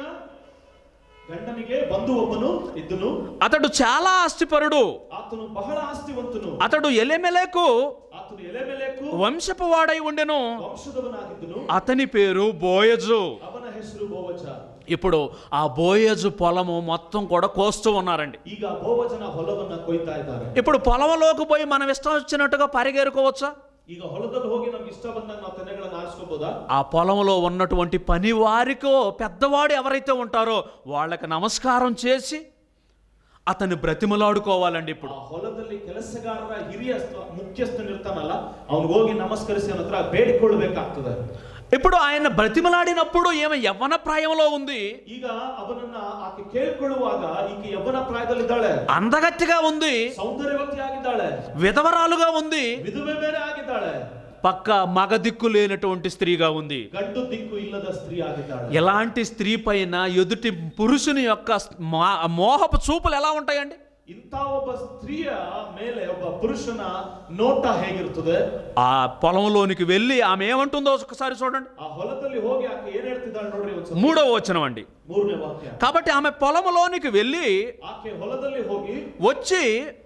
ಗಂಡನಿಗೆ ಬಂಧು ಒಬ್ಬನು ಇದ್ದನು అతడు చాలా ఆస్తిపరుడు ಆತನು ಬಹಳ ಆಸ್ತಿವಂತನು అతడు ఎలెమెలకు ಆತನು ಎಲೆಮೆಲೆಕು వంశపు వాడై ఉండెను ವಂಶದವನಾಗಿದ್ದನು అతని పేరు బోయజు ಅವನ ಹೆಸರು ಬೋವಜ ఇప్పుడు ఆ బోయజు పొలము మొత్తం కూడా కోస్తూ ఉన్నారండి ಈಗ ಬೋವಜನ ಹೊಲವನ್ನ ಕೊಯ್ತಾ ಇದ್ದಾರೆ ఇప్పుడు పొలంలోకి పోయి మనం ఇష్టం వచ్చినట్టుగా పరిగెరుకోవచ్చా ಈಗ ಹೊಲದಲ್ಲಿ ಹೋಗಿ ನಮ್ಗೆ ಇಷ್ಟ ಬಂದಾಗ ನಾವು ತೆನೆಗಳನ್ನ ಆರಿಸ್ಕೋಬೋದಾ ఆ పొలంలో ఉన్నటువంటి పని వారికో పెద్దవాడు ఎవరైతే ఉంటారో వాళ్ళకి నమస్కారం చేసి అతన్ని బ్రతిమలాడుకోవాలండి ఇప్పుడు ಆ ಹೊಲದಲ್ಲಿ ಕೆಲಸಗಾರರ ಹಿರಿಯ ಸ್ಥ- ಮುಖ್ಯಸ್ಥನಿರ್ತಾನಲ್ಲ ಅವ್ನಿಗೆ ಹೋಗಿ ನಮಸ್ಕರಿಸಿ ಅವನ ಹತ್ರ ಬೇಡಿಕೊಳ್ಬೇಕಾಗ್ತದೆ ఇప్పుడు ఆయన బ్రతిమలాడినప్పుడు ఏమో యవ్వన ప్రాయంలో ఉంది ಈಗ ಅವನನ್ನ ಆಕೆ ಕೇಳ್ಕೊಳ್ಳುವಾಗ ಈಕೆ ಯವ್ವನ ಪ್ರಾಯದಲ್ಲಿದ್ದಾಳೆ అందగత్తిగా ఉంది ಸೌಂದರ್ಯವತಿ ಆಗಿದ್ದಾಳೆ విధవరాలుగా ఉంది ವಿಧವೆ ಬೇರೆ ಆಗಿದ್ದಾಳೆ పక్క మగ దిక్కు లేనటువంటి స్త్రీగా ఉంది ಗಂಡು ದಿಕ್ಕು ಇಲ್ಲದ ಸ್ತ್ರೀ ಆಗಿದ್ದಾಳೆ ఎలాంటి స్త్రీ పైన ఎదుటి పురుషుని యొక్క మా- మోహపు చూపులు ఎలా ఉంటాయండి ಇಂಥ ಒಬ್ಬ ಸ್ತ್ರೀಯ ಮೇಲೆ ಒಬ್ಬ ಪುರುಷನ ನೋಟ ಹೇಗಿರ್ತದೆ ఆ పొలంలోనికి వెళ్ళి ఆమె ఏమంటుందో ఒకసారి చూడండి ಆ ಹೊಲದಲ್ಲಿ ಹೋಗಿ ಆಕೆ ಏನ್ ಹೇಳ್ತಿದ್ದಾಳೆ ನೋಡ್ರಿ ಒಂದ್ಸಲ మూడవ వచనం అండి ಮೂರನೇ ವಾಕ್ಯ కాబట్టి ఆమె పొలంలోనికి వెళ్ళి ಆಕೆ ಹೊಲದಲ್ಲಿ ಹೋಗಿ వచ్చి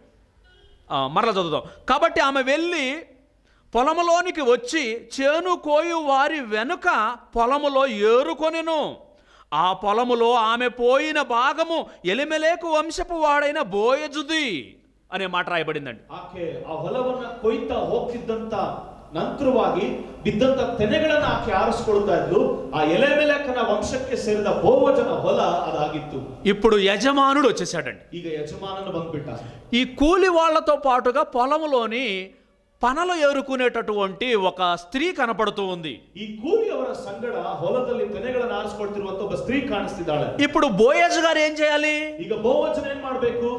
ఆ, మరలా చదువుదాం కాబట్టి ఆమె వెళ్ళి పొలములోనికి వచ్చి చేను కోయు వారి వెనుక పొలములో ఏరుకొనెను ఆ పొలములో ఆమె పోయిన భాగము ఎలిమెలేకు వంశపు వాడైన బోయజుది అనే మాట రాయబడిందండి ಆಕೆ ಆ ಹೊಲವನ್ನ ಕೊಯ್ತಾ ಹೋಗ್ತಿದ್ದಂತ ನಂತರವಾಗಿ ಬಿದ್ದಂತ ತೆನೆಗಳನ್ನ ಆಕೆ ಆರಿಸ್ಕೊಳ್ತಾ ಇದ್ಲು ಆ ಎಲೆ ಮೇಲಕ್ಕನ ವಂಶಕ್ಕೆ ಸೇರಿದ ಬೋವಜನ ಹೊಲ ಅದಾಗಿತ್ತು ఇప్పుడు యజమానుడు వచ్చేసాడండి ಈಗ ಯಜಮಾನನು ಬಂದ್ಬಿಟ್ಟ ఈ కూలి వాళ్ళతో పాటుగా పొలంలోని పనలు ఏరుకునేటటువంటి ఒక స్త్రీ కనపడుతూ ఉంది ಈ ಕೂಲಿಯವರ ಸಂಗಡ ಹೊಲದಲ್ಲಿ ತೆನೆಗಳನ್ನ ಆರಿಸ್ಕೊಳ್ತಿರುವಂತ ಒಬ್ಬ ಸ್ತ್ರೀ ಕಾಣಿಸ್ತಿದ್ದಾಳೆ ఇప్పుడు బోయజ్ గారు ఏం చేయాలి ಈಗ ಬೋವಜನ ಏನ್ ಮಾಡ್ಬೇಕು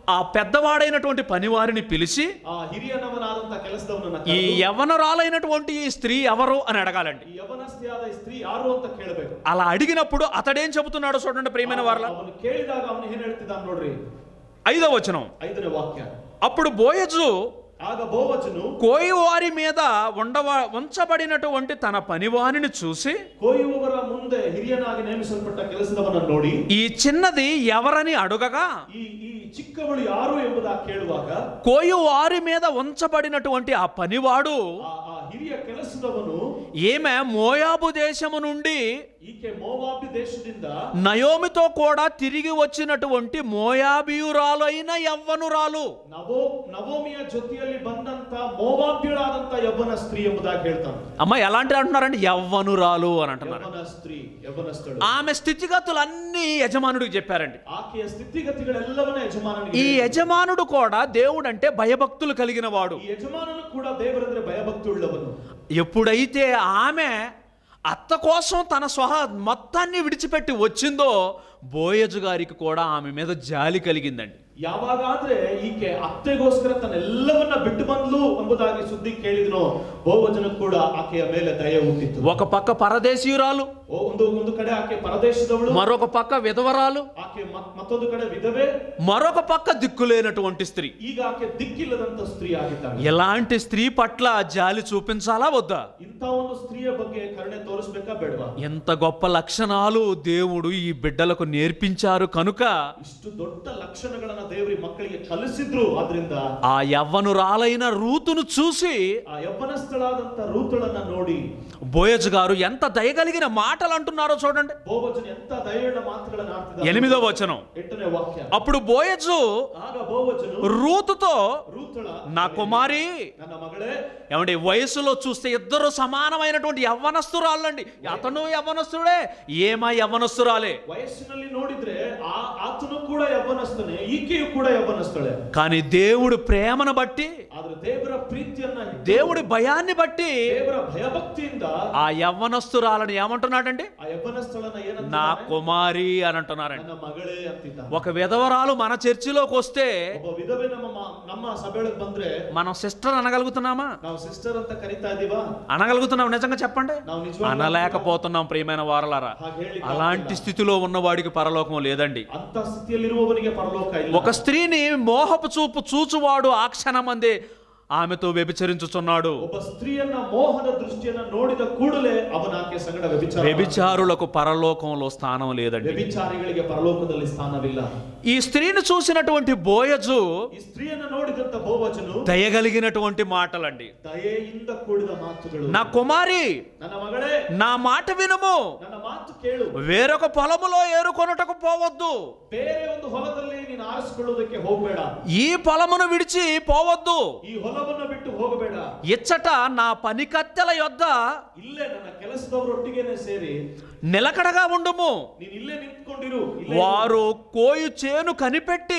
ఆ పెద్దవాడైనటువంటి పనివారిని పిలిచి ಆ ಹಿರಿಯನವನಾದಂತ ಕೆಲಸದವನನ್ನ ఈ ಕರೆದು, యవనరాలైనటువంటి ఈ స్త్రీ ఎవరు అని అడగాలండి ಈ ಯವನಸ್ಥೆಯಾದ ಈ ಸ್ತ್ರೀ ಯಾರು ಅಂತ ಕೇಳಬೇಕು అలా అడిగినప్పుడు అతడేం చెబుతున్నాడో చూడండి ప్రియమైన వారల ಅವನು ಕೇಳಿದಾಗ ಅವನು ಏನ್ ಹೇಳ್ತಿದ್ದಾನೆ ನೋಡ್ರಿ ఐదో వచనం ಐದನೇ ವಾಕ್ಯ అప్పుడు బోయజు ಆಗ ಬೋವಚನು కోయివారి మీద ఉండవ ఉంచబడినటువంటి తన పనివానిని చూసి ಕೊಯ್ಯುವವರ ಮುಂದೆ ಹಿರಿಯನಾಗಿ ನೇಮಿಸಲ್ಪಟ್ಟ ಕೆಲಸದವನನ್ನು ನೋಡಿ ఈ చిన్నది ఎవరని అడుగగా ಈ ಈ ಚಿಕ್ಕವಳು ಯಾರು ಎಂಬುದಾಗಿ ಕೇಳುವಾಗ కోయువారి మీద ఉంచబడినటువంటి ఆ పనివాడు ಆ ಆ ಹಿರಿಯ ಕೆಲಸದವನು ఈమె మోయాబు దేశము నుండి ಈಕೆ ಮೋವಾಬಿ ದೇಶದಿಂದ నయోమితో కూడా తిరిగి వచ్చినటువంటి మోయాబియురాలైన యవ్వనురాలు ನವೋ ನವೋಮಿಯ ಜೊತೆಯಲ್ಲಿ ಬಂದಂತ ಮೋವಾಬ್ಯಳಾದಂತ ಯವ್ವನ ಸ್ತ್ರೀ ಎಂಬುದಾಗಿ ಹೇಳ್ತಾನೆ అమ్మ ఎలాంటి అంటున్నారండి యవ్వనురాలు అని అంటున్నారు ಯವ್ವನ ಸ್ತ್ರೀ ಯವ್ವನ ಸ್ಥಳ ఆమె స్థితిగతులన్నీ యజమానుడికి చెప్పారండి ಆಕೆಯ ಸ್ಥಿತಿಗತಿಗಳೆಲ್ಲವನ್ನ ಯಜಮಾನನಿಗೆ ఈ ಹೇಳಿದ. యజమానుడు కూడా దేవుడు అంటే భయభక్తులు కలిగిన వాడు ಈ ಯಜಮಾನನು ಕೂಡ ದೇವರಂದ್ರೆ ಭಯಭಕ್ತಿ ಉಳ್ಳವನು ఎప్పుడైతే ఆమె అత్త కోసం తన స్వహ మొత్తాన్ని విడిచిపెట్టి వచ్చిందో బోయజు గారికి కూడా ఆమె మీద జాలి కలిగిందండి ಯಾವಾಗಾದ್ರೆ ಈಕೆ ಅತ್ತೆಗೋಸ್ಕರ ತನ್ನೆಲ್ಲವನ್ನ ಬಿಟ್ಟು ಬಂದ್ಲು ಎಂಬುದಾಗಿ ಸುದ್ದಿ ಕೇಳಿದ್ನೋ ಬಹುವಚನ ಕೂಡ ಆಕೆಯ ಮೇಲೆ ದಯ ಹುಟ್ಟಿತ್ತು ఒక పక్క పరదేశీయురాలు ಓ, ಒಂದು ಒಂದು ಕಡೆ ಆಕೆ ಪರದೇಶದವಳು మరొక పక్క విధవరాలు ಆಕೆ ಮತ್- ಮತ್ತೊಂದು ಕಡೆ ವಿಧವೆ మరొక పక్క దిక్కులేనటువంటి స్త్రీ ಈಗ ಆಕೆ ದಿಕ್ಕಿಲ್ಲದಂತ ಸ್ತ್ರೀ ಆಗಿದ್ದಾಳೆ ఎలాంటి స్త్రీ పట్ల జాలి చూపించాలా వద్దా ಇಂಥ ಒಂದು ಸ್ತ್ರೀಯ ಬಗ್ಗೆ ಕರುಣೆ ತೋರಿಸ್ಬೇಕಾ ಬೇಡವಾ ఎంత గొప్ప లక్షణాలు దేవుడు ఈ బిడ్డలకు నేర్పించారు కనుక ಇಷ್ಟು ದೊಡ್ಡ ಲಕ್ಷಣಗಳನ್ನ ದೇವರಿ ಮಕ್ಕಳಿಗೆ ಕಲಿಸಿದ್ರು ಆದ್ರಿಂದ ఆ యవ్వనురాలైన రూతును చూసి ಆ ಯವ್ವನಸ್ಥಳಾದಂತ ರೂತಳನ್ನ ನೋಡಿ బోయజు గారు ఎంత దయగలిగిన మాటలు అంటున్నారో చూడండి ಬೋವಚನ ಎಂತ ದಯವುಳ್ಳ ಮಾತುಗಳನ್ನ ಆಡ್ತಿದ್ದ ఎనిమిదో వచనం ಎಂಟನೇ ವಾಕ್ಯ అప్పుడు బోయజు ಆಗ ಬೋವಚನು రూతుతో ರೂತಳ నా కుమారి ನನ್ನ ಮಗಳೇ ఏమండి వయసులో చూస్తే ఇద్దరు సమానమైనటువంటి యవ్వనస్తురాళ్ళండి అతను యవ్వనస్తుడే ఏమా యవ్వనస్తురాలే ವಯಸ್ಸಿನಲ್ಲಿ ನೋಡಿದ್ರೆ ಆ ಆತನು ಕೂಡ ಯವ್ವನಸ್ಥನೇ ಈಕೆಯು ಕೂಡ ಯವ್ವನಸ್ಥಳೆ కానీ దేవుడు ప్రేమను బట్టి ಆದ್ರೆ ದೇವರ ಪ್ರೀತಿಯನ್ನ ಇಟ್ಟು, దేవుడి భయాన్ని బట్టి ದೇವರ ಭಯಭಕ್ತಿಯಿಂದ ఆ యవ్వనస్తురాలను ఏమంటున్నాడండి ಆ ಯವ್ವನಸ್ಥಳನ ಏನಂತ నా కుమారి అని అంటున్నారండి ನನ್ನ ಮಗಳೇ ಅಂತಿದ್ದ ఒక విధవరాలు మన చర్చిలోకి వస్తే ಒಬ್ಬ ವಿಧವೆ ನಮ್ಮ ಮ- ನಮ್ಮ ಸಭೆಯೊಳಗೆ ಬಂದ್ರೆ మనం సిస్టర్ అనగలుగుతున్నామా ನಾವು ಸಿಸ್ಟರ್ ಅಂತ ಕರಿತಾ ಇದೀವಾ అనగలుగుతున్నాం నిజంగా చెప్పండి ನಾವು నిಜವಾಗ್ಲೂ అనలేకపోతున్నాం ప్రియమైన వారలారా ಹಾಗೆ ಹೇಳಿ అలాంటి స్థితిలో ఉన్నవాడికి పరలోకం లేదండి ಅಂತ ಸ್ಥಿತಿಯಲ್ಲಿರುವವನಿಗೆ ಪರಲೋಕ ಇಲ್ಲ ఒక స్త్రీని మోహపు చూపు చూచువాడు ఆ క్షణమందే ఆమెతో వ్యభిచరించుచున్నాడు ಒಬ್ಬ ಸ್ತ್ರೀಯನ್ನ ಮೋಹದ ದೃಷ್ಟಿಯನ್ನ ನೋಡಿದ ಕೂಡಲೇ ಅವನ ಆಕೆ ಸಂಗಡ ವ್ಯಭಿಚಾರ వ్యభిచారులకు పరలోకంలో స్థానం లేదండి ವ್ಯಭಿಚಾರಿಗಳಿಗೆ ಪರಲೋಕದಲ್ಲಿ ಸ್ಥಾನವಿಲ್ಲ ఈ స్త్రీని చూసినటువంటి బోయజు ಈ ಸ್ತ್ರೀಯನ್ನ ನೋಡಿದಂತ ಬಹುವಚನು దయగలిగినటువంటి మాటలండి ದಯೆಯಿಂದ ಕೂಡಿದ ಮಾತುಗಳು నా కుమారి ನನ್ನ మಗಳೇ నా మాట వినుము ನನ್ನ ಮಾತು ಕೇಳು వేరొక పొలములో ఏరుకొనుటకు పోవద్దు ಬೇರೆ ಒಂದು ಹೊಲದಲ್ಲಿ ನೀನು ಆರಿಸಿಕೊಳ್ಳುವುದಕ್ಕೆ ಹೋಗಬೇಡ ఈ పొలమును విడిచి పోవద్దు ಈ ಹೊಲವನ್ನ ಬಿಟ್ಟು ಹೋಗಬೇಡ ఇచ్చట నా పనికత్తెల యొద్ద ಇಲ್ಲೇ ನನ್ನ ಕೆಲಸದವರೊಟ್ಟಿಗೆನೆ ಸೇರಿ నిలకడగా ఉండుము ನೀನ್ ಇಲ್ಲೇ ನಿಂತ್ಕೊಂಡಿರು ಇಲ್ಲೇ వారు కోయు చేను కనిపెట్టి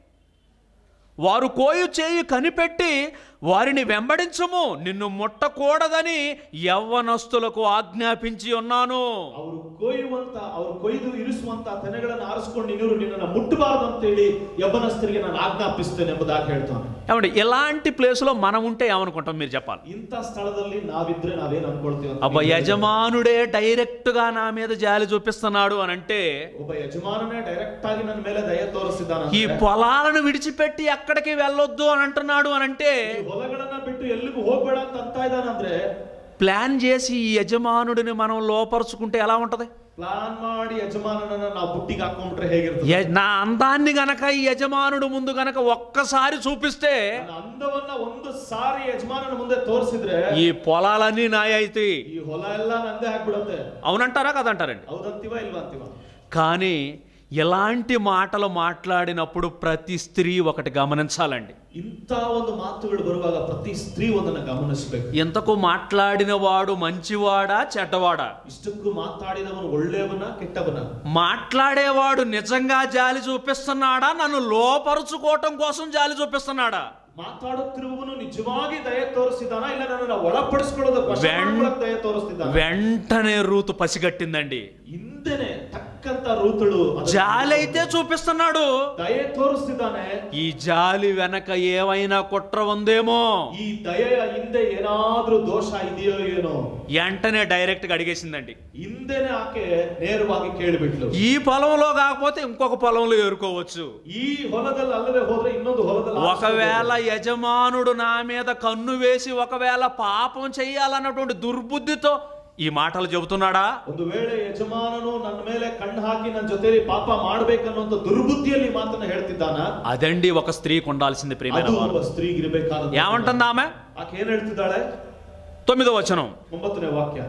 వారు కోయు చేయి కనిపెట్టి వారిని వెంబడించుము నిన్ను ముట్టకూడదని యవ్వనస్తులకు ఆజ్ఞాపించి ఉన్నాను ಅವರು ಕೊಯ್ಯುವಂತ ಅವರು ಕೊಯ್ದು ಇರಿಸುವಂತ ತೆನೆಗಳನ್ನು ಆರಿಸ್ಕೊಂಡು ನೀನು ನಿನ್ನನ್ನು ಮುಟ್ಟಬಾರದು ಅಂತೇಳಿ ಯಬ್ಬನಸ್ಥರಿಗೆ ನಾನು ಆಜ್ಞಾಪಿಸ್ತೇನೆ ಎಂಬುದಾಗಿ ಹೇಳ್ತಾನೆ ఏమండి ఇలాంటి ప్లేస్లో మనం ఉంటే ఏమనుకుంటాం మీరు చెప్పాలి ಇಂಥ ಸ್ಥಳದಲ್ಲಿ ನಾವಿದ್ರೆ ನಾವೇನ್ ಅನ್ಕೊಳ್ತೀವಿ ಅಂತ అబ్బ యజమానుడే డైరెక్ట్గా నా మీద జాలి చూపిస్తున్నాడు అని అంటే ಒಬ್ಬ ಯಜಮಾನನೇ ಡೈರೆಕ್ಟ್ ಆಗಿ ನನ್ನ ಮೇಲೆ ದಯ ತೋರಿಸಿದ್ದಾನ ఈ పొలాలను విడిచిపెట్టి ఎక్కడికి వెళ్ళొద్దు అని అంటున్నాడు అని అంటే ಹೊಲಗಳನ್ನ ಬಿಟ್ಟು ಎಲ್ಲಿಗೂ ಹೋಗ್ಬೇಡ ಅಂತ ಅಂತ ಇದ್ದಾನಂದ್ರೆ ప్లాన్ చేసి ఈ యజమానుడిని మనం లోపరుచుకుంటే ఎలా ఉంటది ಪ್ಲಾನ್ ಮಾಡಿ ಯಜಮಾನನನ್ನ ನಾವು ಬುಟ್ಟಿಗೆ ಹಾಕೊಂಡ್ಬಿಟ್ರೆ ಹೇಗಿರ್ತದೆ య- నా అందాన్ని గనక ఈ యజమానుడు ముందు గనక ఒక్కసారి చూపిస్తే ನನ್ನ ಅಂದವನ್ನ ಒಂದು ಸಾರಿ ಯಜಮಾನನ ಮುಂದೆ ತೋರಿಸಿದ್ರೆ ఈ పొలాలన్నీ నాయ అవుతాయి ಈ ಹೊಲ ಎಲ್ಲ ನಂದೇ ಆಗ್ಬಿಡತ್ತೆ అవునంటారా కదంటారండి ಹೌದಂತೀವ ಇಲ್ವಾ ಅಂತೀವ కానీ ఎలాంటి మాటలు మాట్లాడినప్పుడు ప్రతి స్త్రీ ఒకటి గమనించాలండి ಇಂಥ ಒಂದು ಮಾತುಗಳು ಬರುವಾಗ ಪ್ರತಿ ಸ್ತ್ರೀ ಒಂದನ್ನ ಗಮನಿಸಬೇಕು ఇంతకు మాట్లాడిన వాడు మంచివాడా చెడ్డవాడా ಇಷ್ಟಕ್ಕೂ ಮಾತಾಡಿದವನು ಒಳ್ಳೆಯವನ ಕೆಟ್ಟವನ మాట్లాడేవాడు నిజంగా జాలి చూపిస్తున్నాడా నన్ను లోపరుచుకోవటం కోసం జాలి చూపిస్తున్నాడా ಮಾತಾಡುತ್ತಿರುವವನು ನಿಜವಾಗಿ ದಯ ತೋರಿಸಿದಾನ ಇಲ್ಲ ನನ್ನನ್ನು ಒಳಪಡಿಸ್ಕೊಳ್ಳೋದಕ್ಕೆ ವಶ ವೆನ್- ಮಾಡ್ಕೊಳ್ಳೋಕೆ ದಯ ತೋರಿಸ್ತಿದ್ದಾನ వెంటనే రూతు పసిగట్టిందండి ಹಿಂದೆನೆ ತಕ್ಷಣ ತಕ್ಕಂತ ರೂತಳು ಅದಕ್ಕೆ జాలి అయితే చూపిస్తున్నాడు ದಯೆ ತೋರಿಸ್ತಿದ್ದಾನೆ ఈ జాలి వెనక ఏమైనా కుట్ర ఉందేమో ಈ ದಯೆಯ ಹಿಂದೆ ಏನಾದ್ರೂ ದೋಷ ಇದೆಯೋ ಏನೋ వెంటనే డైరెక్ట్ గా అడిగేసిందండి ಹಿಂದೆನೆ ಆಕೆ ನೇರವಾಗಿ ಕೇಳಿಬಿಟ್ಲು ఈ పొలంలో కాకపోతే ఇంకొక పొలంలో ఏరుకోవచ్చు ಈ ಹೊಲದಲ್ಲಿ ಅಲ್ಲದೆ ಹೋದ್ರೆ ಇನ್ನೊಂದು ಹೊಲದಲ್ಲಿ ఒకవేళ యజమానుడు నా మీద కన్ను వేసి ఒకవేళ పాపం చెయ్యాలన్నటువంటి దుర్బుద్ధితో ఈ మాటలు చెబుతున్నాడా ಒಂದು ವೇಳೆ ಯಜಮಾನನು ನನ್ನ ಮೇಲೆ ಕಣ್ಣು ಹಾಕಿ ನನ್ನ ಜೊತೆಲಿ ಪಾಪ ಮಾಡ್ಬೇಕನ್ನುವಂತ ದುರ್ಬುದ್ಧಿಯಲ್ಲಿ ಈ ಮಾತನ್ನ ಹೇಳ್ತಿದ್ದಾನ అదండి ఒక స్త్రీకి ఉండాల్సింది ప్రియమైన ಅದು వారు ಒಬ್ಬ ಸ್ತ್ರೀಗಿರ್ಬೇಕಾದ ఏమంటుంది ఆమె ಆಕೆ ಏನ್ ಹೇಳ್ತಿದ್ದಾಳೆ తొమ్మిదో వచనం ಒಂಬತ್ತನೇ ವಾಕ್ಯ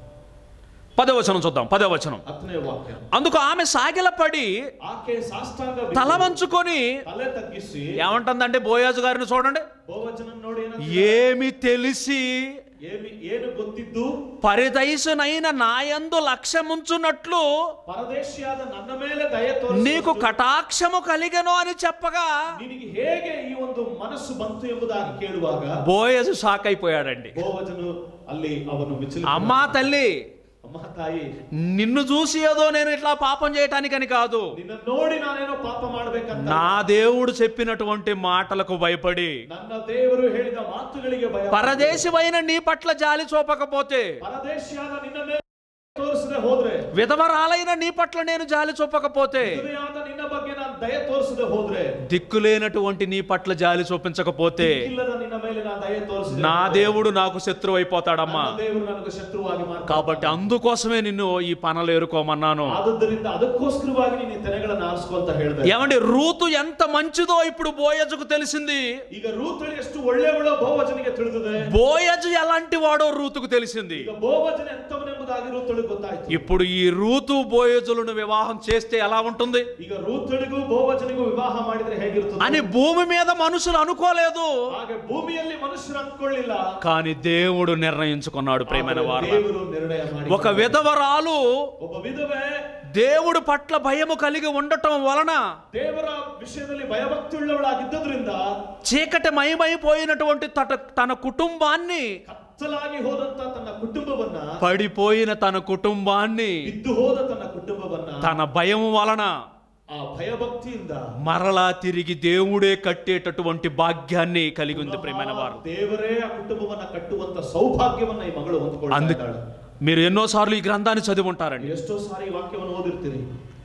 పదో వచనం చూద్దాం పదో వచనం ಹತ್ತನೇ ವಾಕ್ಯ అందుకు ఆమె సాగిలపడి ಆಕೆ ಸಾಷ್ಟಾಂಗ ಬಿದ್ದು తల వంచుకొని ತಲೆ ತಗ್ಗಿಸಿ ఏమంటుందంటే బోయాజు గారిని చూడండి ಬಹುವಚನ ನೋಡಿ ಏನಂತ? ఏమి తెలిసి ಏమి ಏನು ಗೊತ್ತಿದ್ದು పరిదైసునైన నాయందు లక్ష్యముంచున్నట్లు ಪರದೇಶಿಯಾದ ನನ್ನ ಮೇಲೆ ದಯೆ నీకు ತೋರಿಸಿ కటాక్షము కలిగను అని చెప్పగా ನಿನಗೆ ಹೇಗೆ ಈ ಒಂದು ಮನಸ್ಸು ಬಂತು ಎಂಬುದಾಗಿ ಕೇಳುವಾಗ బోయజు షాక్ అయిపోయాడండి ಬಹುವಚನು ಅಲ್ಲಿ ಅವನು ವಿಚಲಿತ అమ్మా తల్లి ಅಮ್ಮ ತಾಯಿ నిన్ను చూసి ఏదో నేను ఇట్లా పాపం చేయటానికని కాదు ನಿನ್ನ ನೋಡಿ ನಾನೇನೋ ಪಾಪ ಮಾಡ್ಬೇಕಂತ నా దేవుడు చెప్పినటువంటి మాటలకు భయపడి ನನ್ನ ದೇವರು ಹೇಳಿದ ಮಾತುಗಳಿಗೆ ಭಯ పరదేశమైన నీ పట్ల జాలి చూపకపోతే ಪರದೇಶಿಯಾದ ನಿನ್ನ ಮೇಲೆ ತೋರಿಸದೆ ಹೋದ್ರೆ విధవరాలైన నీ పట్ల నేను జాలి చూపకపోతే ವಿಧವೆಯಾದ ನಿನ್ನ ಬಗ್ಗೆ ನಾನು ದಯೆ ತೋರಿಸದೆ ಹೋದ್ರೆ దిక్కులేనటువంటి నీ పట్ల జాలి చూపించకపోతే ಇಲ್ಲದ ನಿನ್ನ ಮೇಲೆ ನಾನು ದಯೆ ತೋರಿಸದೆ నా ಹೋದ್ರೆ, దేవుడు నాకు శత్రువు అయిపోతాడమ్మా ನನ್ನ ದೇವರು ನನಗೆ ಶತ್ರುವಾಗಿ ಮಾಡ್ತಾನೆ. కాబట్టి అందుకోసమే నిన్ను ఈ పనులు ఏరుకోమన్నాను ಆದದ್ದರಿಂದ ಅದಕ್ಕೋಸ್ಕರವಾಗಿ ನೀನು ಈ ತೆನೆಗಳನ್ನ ಆರಿಸ್ಕೊ ಅಂತ ಹೇಳಿದೆ ఏమండి రూతు ఎంత మంచిదో ఇప్పుడు బోయజుకు తెలిసింది ಈಗ ರೂತಳಿ ಎಷ್ಟು ಒಳ್ಳೆಯವಳೋ ಬಹುವಚನಿಗೆ ತಿಳಿದಿದೆ బోయజు ఎలాంటి వాడో రూతుకు తెలిసింది ಈಗ ಬಹುವಚನ ಎಂತವನೆಂಬುದಾಗಿ ರೂತಳಿಗೆ ಗೊತ್ತಾಯ್ತು ఇప్పుడు ఈ రూతు బోయజులను వివాహం చేస్తే ఎలా ఉంటుంది ಈಗ ರೂತಳಿಗೂ ಬಹುವಚನಿಗೂ ವಿವಾಹ ಮಾಡಿದ್ರೆ ಹೇಗಿರ್ತದೆ అని భూమి మీద మనుషులు అనుకోలేదు ಹಾಗೆ ಭೂಮಿಯಲ್ಲಿ ಮನುಷ್ಯರು ಅಂದ್ಕೊಳ್ಳಿಲ್ಲ కానీ దేవుడు నిర్ణయించుకున్నాడు ప్రేమైన ಆದರೆ వారు ದೇವರು ನಿರ್ಣಯ ಮಾಡಿ ఒక విధవరాలు ಒಬ್ಬ ವಿಧವೆ దేవుడు పట్ల భయము కలిగి ఉండటం వలన ದೇವರ ವಿಷಯದಲ್ಲಿ ಭಯಭಕ್ತಿ ಉಳ್ಳವಳಾಗಿದ್ದರಿಂದ చీకటి మయమైపోయినటువంటి తట తన కుటుంబాన్ని ಕತ್ತಲಾಗಿ ಹೋದಂತ ತನ್ನ ಕುಟುಂಬವನ್ನ పడిపోయిన తన కుటుంబాన్ని ಬಿದ್ದು ಹೋದ ತನ್ನ ಕುಟುಂಬವನ್ನ తన భయం వలన ಆ ಭಯಭಕ್ತಿಯಿಂದ మరలా తిరిగి దేవుడే కట్టేటటువంటి భాగ్యాన్ని కలిగి ఉంది ప్రేమైన వారు ದೇವರೇ ಆ ಕುಟುಂಬವನ್ನ ಕಟ್ಟುವಂತ ಸೌಭಾಗ್ಯವನ್ನ ಈ ಮಗಳು ಹೊಂದ್ಕೊಳ್ತಾ అందు ಇದ್ದಾಳೆ మీరు ఎన్నోసార్లు ఈ గ్రంథాన్ని చదివి ఉంటారండి ಎಷ್ಟೋ ಸಾರಿ ಈ ವಾಕ್ಯವನ್ನು ಓದಿರ್ತೀರಿ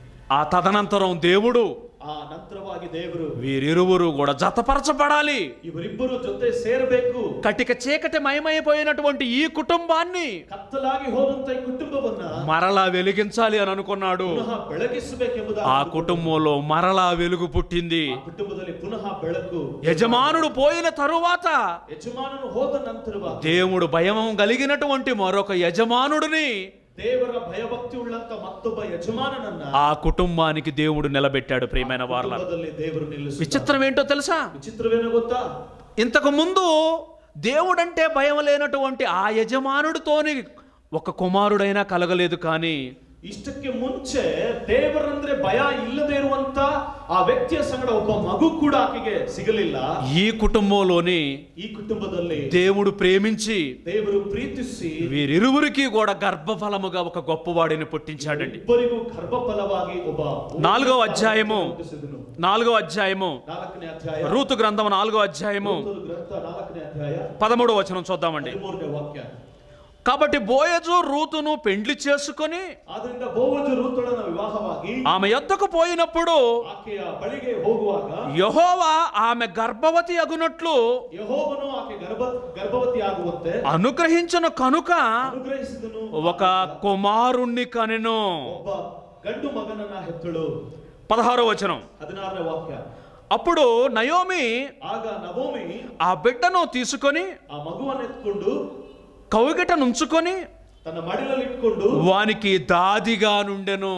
ఆ తదనంతరం దేవుడు ಆ ನಂತರವಾಗಿ ದೇವರು వీరిరువురు కూడా జతపరచబడాలి ಇವರಿಬ್ಬರು ಜೊತೆ ಸೇರಬೇಕು కటిక చీకటి మయమైపోయినటువంటి ఈ కుటుంబాన్ని ಕತ್ತಲಾಗಿ ಹೋದಂತ ಈ ಕುಟುಂಬವನ್ನ మరలా వెలిగించాలి అని అనుకున్నాడు ಪುನಃ ಬೆಳಗಿಸಬೇಕೆಂಬುದಾಗಿ ఆ కుటుంబంలో మరలా వెలుగు పుట్టింది ಆ ಕುಟುಂಬದಲ್ಲಿ ಪುನಃ ಬೆಳಕು యజమానుడు పోయిన తరువాత ಯಜಮಾನನು ಹೋದ ನಂತರವಾಗಿ దేవుడు భయం కలిగినటువంటి మరొక యజమానుడిని ದೇವರ ಭಯಭಕ್ತಿ ಉಳ್ಳಂತ ಮತ್ತೊಬ್ಬ ಯಜಮಾನನನ್ನ ఆ కుటుంబానికి దేవుడు నిలబెట్టాడు ప్రియమైన వార్ల ಕುಟುಂಬದಲ್ಲಿ ದೇವರು ನಿಲ್ಲಿಸಿ విచిత్రం ఏంటో తెలుసా ವಿಚಿತ್ರವೇನೋ ಗೊತ್ತಾ ఇంతకు ముందు దేవుడంటే భయం లేనటువంటి ఆ యజమానుడితోని ఒక కుమారుడైనా కలగలేదు కానీ ಇಷ್ಟಕ್ಕೆ ಮುಂಚೆ ದೇವರಂದ್ರೆ ಭಯ ಇಲ್ಲದೆ ಇರುವಂತ ಆ ವ್ಯಕ್ತಿಯ ಸಂಗಡ ಒಬ್ಬ ಮಗು ಕೂಡ ಆಕೆಗೆ ಸಿಗಲಿಲ್ಲ ఈ కుటుంబంలోని ಈ ಕುಟುಂಬದಲ್ಲಿ దేవుడు ప్రేమించి ದೇವರು ಪ್ರೀತಿಸಿ వీరిరువురికి కూడా గర్భఫలముగా ఒక గొప్పవాడిని పుట్టించాడండి ಇಬ್ಬರಿಗೂ ಗರ್ಭಫಲವಾಗಿ ಒಬ್ಬ నాలుగో అధ్యాయము ಹುಟ್ಟಿಸಿದನು. నాలుగో అధ్యాయము ನಾಲ್ಕನೇ ಅಧ್ಯಾಯ రూతు గ్రంథం నాలుగో అధ్యాయము ರೂತನ ಗ್ರಂಥ ನಾಲ್ಕನೇ ಅಧ್ಯಾಯ పదమూడో వచనం చూద్దామండి ಹದಿಮೂರನೇ ವಾಕ್ಯ కాబట్టి బోయజు రూతును పెండ్లి చేసుకుని ಆದ್ರಿಂದ ಬೋವಜು ರೂತಳನ ವಿವಾಹವಾಗಿ ఆమె యొద్దకు పోయినప్పుడు ಆಕೆಯ ಬಳಿಗೆ ಹೋಗುವಾಗ యహోవా ఆమె గర్భవతి అగునట్లు ಯಹೋವನು ಆಕೆ ಗರ್ಭ ಗರ್ಭವತಿ ಆಗುವಂತೆ అనుగ్రహించిన కనుక ಅನುಗ್ರಹಿಸಿದನು ఒక కుమారుణ్ణి కనెను ಒಬ್ಬ ಗಂಡು ಮಗನನ್ನ ಹೆತ್ತಳು పదహారో వచనం ಹದಿನಾರನೇ ವಾಕ್ಯ అప్పుడు నయోమి ಆಗ ನವೋಮಿ ఆ బిడ్డను తీసుకొని ಆ ಮಗುವನ್ನ ಎತ್ಕೊಂಡು కౌగిట నుంచుకొని ತನ್ನ ಮಡಿಲಲ್ಲಿ ಇಟ್ಕೊಂಡು వానికి దాదిగా నుండెను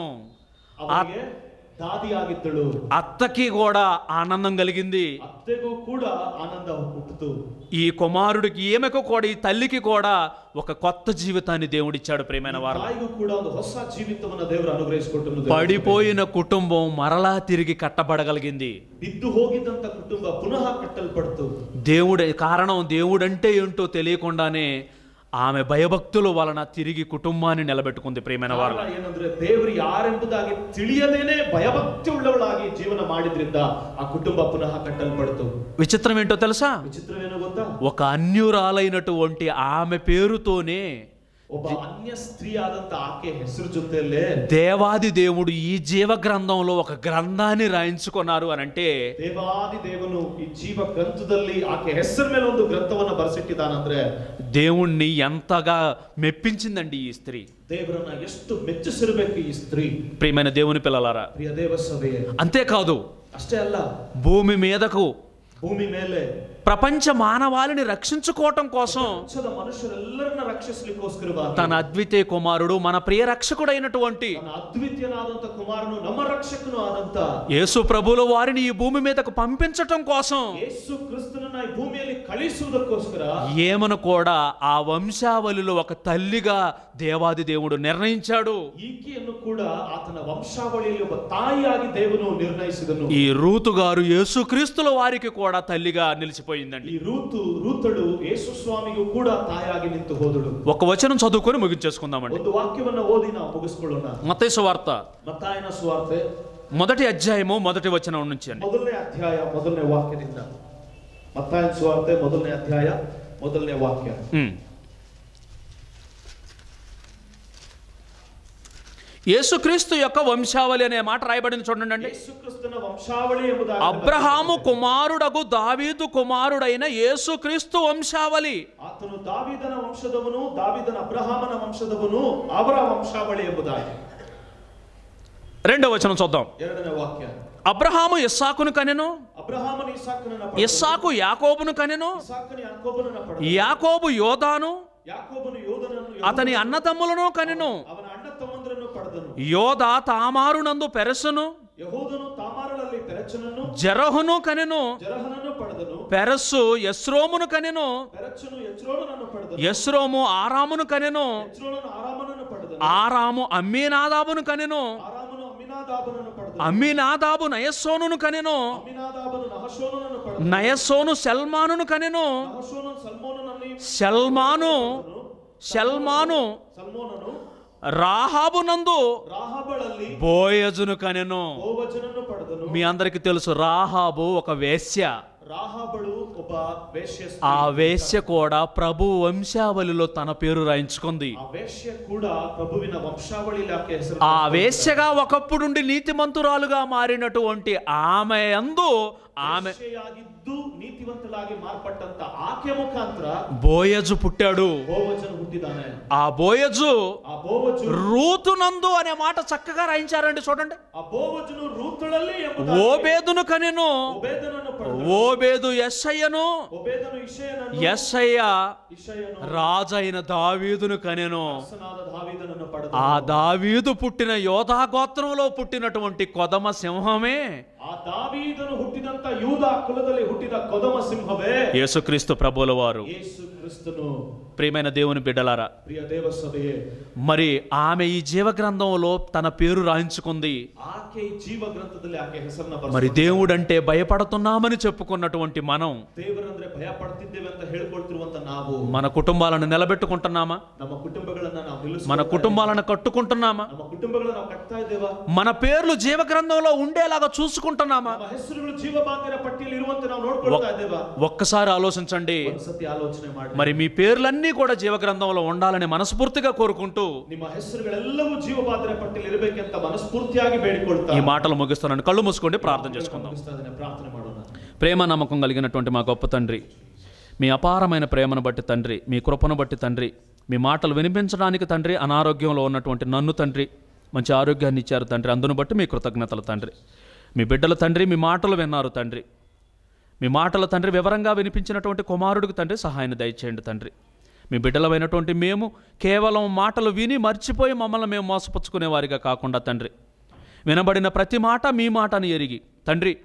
ಅವನಿಗೆ ದಾದಿಯಾಗಿದ್ದಳು అత్తకి కూడా ఆనందం కలిగింది ಅತ್ತೆಗೂ ಕೂಡ ಆನಂದ ಹುಟ್ಟಿತು ఈ కుమారుడికి ఈమెకు కూడా ఈ తల్లికి కూడా ఒక కొత్త జీవితాన్ని దేవుడిచ్చాడు ప్రేమైన వారు ತಾಯಿಗೂ ಕೂಡ ಒಂದು ಹೊಸ ಜೀವಿತವನ್ನ ದೇವರು ಅನುಗ್ರಹಿಸಿಕೊಟ್ಟನು పడిపోయిన కుటుంబం మరలా తిరిగి కట్టబడగలిగింది ಬಿದ್ದು ಹೋಗಿದ್ದಂತ ಕುಟುಂಬ ಪುನಃ ಕಟ್ಟಲ್ಪಡ್ತು దేవుడే కారణం దేవుడంటే ఏంటో తెలియకుండానే ఆమె భయభక్తుల వలన తిరిగి కుటుంబాన్ని నిలబెట్టుకుంది ప్రియమైన వారు ಕಾರಣ ಏನಂದ್ರೆ ದೇವರು ಯಾರೆಂಬುದಾಗಿ ತಿಳಿಯದೇನೆ ಭಯಭಕ್ತಿ ಉಳ್ಳವಳಾಗಿ ಜೀವನ ಮಾಡಿದ್ರಿಂದ ಆ ಕುಟುಂಬ ಪುನಃ ಕಟ್ಟಲ್ಪಡ್ತು విచిత్రం ఏంటో తెలుసా ವಿಚಿತ್ರವೇನೋ ಗೊತ್ತಾ ఒక అన్యురాలైనటువంటి ఆమె పేరుతోనే ಒಬ್ಬ ಅನ್ಯ ಸ್ತ್ರೀ ಆದಂತ ಆಕೆ ಹೆಸರು ಜೊತೆಯಲ್ಲೇ దేవాది దేవుడు ఈ జీవ గ్రంథంలో ఒక గ్రంథాన్ని రాయించుకున్నారు అని అంటే ದೇವಾದಿ ದೇವನು ಈ ಜೀವ ಗ್ರಂಥದಲ್ಲಿ ಆಕೆ ಹೆಸರ ಮೇಲೆ ಒಂದು ಗ್ರಂಥವನ್ನ ಬರೆಸಿಟ್ಟಿದ್ದಾನಂದ್ರೆ దేవుణ్ణి ఎంతగా మెప్పించిందండి ఈ స్త్రీ ದೇವರನ್ನ ಎಷ್ಟು ಮೆಚ್ಚಿಸಿರ್ಬೇಕು ಈ ಸ್ತ್ರೀ ప్రియమైన దేవుని పిల్లలారా ಪ್ರಿಯ ದೇವ ಸಭೆಯೇ అంతేకాదు ಅಷ್ಟೇ ಅಲ್ಲ భూమి మీదకు ಭೂಮಿ ಮೇಲೆ ప్రపంచ మానవాళిని రక్షించుకోవటం కోసం ಪ್ರಪಂಚದ ಮನುಷ್ಯರೆಲ್ಲರನ್ನ ರಕ್ಷಿಸಲಿಕ್ಕೋಸ್ಕರವಾಗಿ తన అద్వితీయ కుమారుడు మన ప్రియ రక్షకుడైనటువంటి ತನ್ನ ಅದ್ವಿತೀಯನಾದಂತ ಕುಮಾರನು ನಮ್ಮ ರಕ್ಷಕನು ಆದಂತ యేసు ప్రభుల వారిని ఈ భూమి మీదకు పంపించటం కోసం ಯೇಸು ಕ್ರಿಸ್ತನನ್ನ ಈ ಭೂಮಿಯಲ್ಲಿ ಕಳಿಸುವುದಕ್ಕೋಸ್ಕರ ఏమను కూడా ఆ వంశావళిలో ఒక తల్లిగా దేవాది దేవుడు నిర్ణయించాడు ಈಕೆಯನ್ನು ಕೂಡ ಆತನ ವಂಶಾವಳಿಯಲ್ಲಿ ಒಬ್ಬ ತಾಯಿಯಾಗಿ ದೇವನು ನಿರ್ಣಯಿಸಿದನು ఈ రూతు గారు యేసుక్రీస్తుల వారికి కూడా తల్లిగా నిలిచిపోయిందండి ಈ ರೂತು ರೂತಳು ಯೇಸು ಸ್ವಾಮಿಗೂ ಕೂಡ ತಾಯಾಗಿ ನಿಂತು ಹೋದಳು ఒక వచనం చదువుకొని ముగించేసుకుందామండి ಒಂದು ವಾಕ್ಯವನ್ನ ಓದಿ ನಾವು ಮುಗಿಸ್ಕೊಳ್ಳೋಣ మత్తయి వార్త ಮತ್ತಾಯನ ಸುವಾರ್ತೆ మొదటి అధ్యాయము మొదటి వచనం నుంచి అండి ಮೊದಲನೇ ಅಧ್ಯಾಯ ಮೊದಲನೇ ವಾಕ್ಯದಿಂದ ಮತ್ತಾಯನ ಸುವಾರ್ತೆ ಮೊದಲನೇ ಅಧ್ಯಾಯ ಮೊದಲನೇ ವಾಕ್ಯ ఉమ్. యేసుక్రీస్తు యొక్క వంశావళి అనే మాట రాయబడింది చూడండి అండి ಯೇಸು ಕ್ರಿಸ್ತನ ವಂಶಾವಳಿ ಎಂಬುದಾಗಿ అబ్రహాము కుమారుడగు దావీదు కుమారుడైన యేసుక్రీస్తు వంశావళి ಆತನು ದಾವಿದನ ವಂಶದವನು ದಾವಿದನ ಅಬ್ರಹಾಮನ ವಂಶದವನು ಅವರ ವಂಶಾವಳಿ ಎಂಬುದಾಗಿ రెండవ వచనం చూద్దాం ಎರಡನೇ ವಾಕ್ಯ అబ్రహాము ఇస్సాకును కనెను ಅಬ್ರಹಾಮನ ಇಸಾಕನನ್ನ ಪಡೆದನು. ఇస్సాకు యాకోబును కనెను ಇಸಾಕನ ಯಾಕೋಬನನ್ನ ಪಡೆದನು. యాకోబు యోధాను ಯಾಕೋಬನು ಯೋಧನನ್ನು అతని అన్నతమ్ములను కనెను ಅವನ ಅಣ್ಣ ತಮ್ಮಂದ್ರನ್ನು ಪಡೆದನು యోధ తామారునందు పెరసును ಯಹೂದನು ತಾಮಾರಳಲ್ಲಿ ಪೆರಚನನ್ನು జరహును కనెను ಜರಹನನ್ನು ಪಡೆದನು పెరస్సు యస్రోమును కనెను ಪೆರಚನು ಎಚ್ರೋಣನನ್ನು ಪಡೆದನು యస్రోము ఆరామును కనెను ಎಚ್ರೋಣನು ಆರಾಮನನ್ನು ಪಡೆದನು ఆరాము అమ్మీనాదాబును కనెను ಆರಾಮನು ಅಮ್ಮಿನಾದಾಬನನ್ನು ಪಡೆದನು అమ్మీనాదాబు నయస్సోనును కనెను ಅಮ್ಮಿನಾದಾಬನು ನಹಶೋನನನ್ನು ಪಡೆದನು నయస్సోను సల్మానును కనెను ನಹಶೋನನು ಸಲ್ಮೋನನಲ್ಲಿ సల్మాను సల్మాను ಸಲ್ಮೋನನು రాహాబునందు ರಾಹಬಳಲ್ಲಿ బోయజును కనెను ಗೋವಚನನ್ನು ಪಡೆದನು మీ అందరికి తెలుసు రాహాబు ఒక వేశ్య ರಾಹಬಳು ಒಬ್ಬ ವೇಶ್ಯ ಸ್ತ್ರೀ. ఆ వేశ్య కూడా ప్రభు వంశావళిలో తన పేరు రాయించుకుంది ಆ ವೇಶ್ಯ ಕೂಡ ಪ್ರಭುವಿನ ವಂಶಾವಳಿಯಲ್ಲಿ ಆಕೆ ಹೆಸರು ఆ వేశ్యగా ఒకప్పుడుండి నీతిమంతురాలుగా మారినటువంటి ఆమె అందు ఆమె ವೇಶ್ಯೆಯಾಗಿದ್ದು ನೀತಿವಂತಳಾಗಿ ಮಾರ್ಪಟ್ಟಂತ ಆಕೆ ಮುಖಾಂತರ బోయజు పుట్టాడు ಬೋವಚನ ಹುಟ್ಟಿದಾನೆ ఆ బోయజు ಆ ಬೋವಜು రూతునందు అనే మాట చక్కగా రాయించారండి చూడండి ಆ ಬೋವಜನು ರೂತಳಲ್ಲಿ ಎಂಬುದಾಗಿ ఓబేదును కనెను ಒಬೇದನನ್ನು ಪಡೆದನು ఓబేదు ఎస్సయ్యను ಒಬೇದನು ಇಷಯನನ್ನು ఎస్సయ్య ಇಷಯನು రాజైన దావీదును కనెను ಅರಸನಾದ ದಾವೀದನನ್ನು ఆ ಪಡೆದನು దావీదు పుట్టిన యోధా గోత్రంలో పుట్టినటువంటి కొదమ సింహమే ಆ ದಾವೀದನು ಹುಟ್ಟಿದಂತ ಯೂದ ಕುಲದಲ್ಲಿ ಹುಟ್ಟಿದ ಕೊದಮ ಸಿಂಹವೇ యేసుక్రీస్తు ప్రభుల వారు ಯೇಸು ಕ್ರಿಸ್ತನು ప్రియమైన దేవుని బిడ్డలారా ಪ್ರಿಯ ದೇವ ಸಭೆಯೇ మరి ఆమె ఈ జీవ గ్రంథంలో తన పేరు రాయించుకుంది ಆಕೆ ಈ ಜೀವ ಗ್ರಂಥದಲ್ಲಿ ಆಕೆ ಹೆಸರನ್ನ మరి ಬರೆಸಿಕೊಂಡಳು. దేవుడంటే భయపడుతున్నామని చెప్పుకున్నటువంటి మనం ದೇವರಂದ್ರೆ ಭಯ ಪಡ್ತಿದ್ದೇವೆ ಅಂತ ಹೇಳ್ಕೊಳ್ತಿರುವಂತ ನಾವು మన కుటుంబాలను నిలబెట్టుకుంటున్నామా ನಮ್ಮ ಕುಟುಂಬಗಳನ್ನ ನಾವು మన ನಿಲ್ಲಿಸ್ಕೊಳ್ತಾ కుటుంబాలను కట్టుకుంటున్నామా ನಮ್ಮ ಕುಟುಂಬಗಳನ್ನ ನಾವು ಕಟ್ತಾ ಇದ್ದೇವಾ మన పేర్లు జీవ గ్రంథంలో ఉండేలాగా చూసుకుంటున్నామా ನಮ್ಮ ಹೆಸರುಗಳು ಜೀವ ಬಾಂಧ್ಯರ ಪಟ್ಟಿಯಲ್ಲಿ ಇರುವಂತೆ ನಾವು ನೋಡ್ಕೊಳ್ತಾ ಇದ್ದೇವಾ ఒక్కసారి ఆలోచించండి ಒಂದ್ಸತಿ ಆಲೋಚನೆ ಮಾಡಿ మరి మీ పేర్లన్నీ కూడా జీవ గ్రంథంలో ఉండాలని మనస్ఫూర్తిగా కోరుకుంటూ ನಿಮ್ಮ ಹೆಸರುಗಳೆಲ್ಲವೂ ಜೀವ ಬಾಂಧ್ಯರ ಪಟ್ಟಿಯಲ್ಲಿ ಇರಬೇಕಂತ ಮನಸ್ಫೂರ್ತಿಯಾಗಿ ಬೇಡಿಕೊಳ್ತಾ ఈ మాటలు ముగిస్తున్నాను కళ్ళు మూసుకోండి ప్రార్థన చేసుకుందాం ಮುಗಿಸ್ತಾ ಇದ್ದೇನೆ, ಪ್ರಾರ್ಥನೆ ಮಾಡೋಣ ప్రేమ నమ్మకం కలిగినటువంటి మా గొప్ప తండ్రి మీ అపారమైన ప్రేమను బట్టి తండ్రి మీ కృపను బట్టి తండ్రి మీ మాటలు వినిపించడానికి తండ్రి అనారోగ్యంలో ఉన్నటువంటి నన్ను తండ్రి మంచి ఆరోగ్యాన్ని ఇచ్చారు తండ్రి అందును బట్టి మీ కృతజ్ఞతలు తండ్రి మీ బిడ్డల తండ్రి మీ మాటలు విన్నారు తండ్రి మీ మాటల తండ్రి వివరంగా వినిపించినటువంటి కుమారుడికి తండ్రి సహాయాన్ని దయచేయండి తండ్రి మీ బిడ్డలమైనటువంటి మేము కేవలం మాటలు విని మర్చిపోయి మమ్మల్ని మేము మోసపుచ్చుకునే వారిగా కాకుండా తండ్రి వినబడిన ప్రతి మాట మీ మాటని ఎరిగి తండ్రి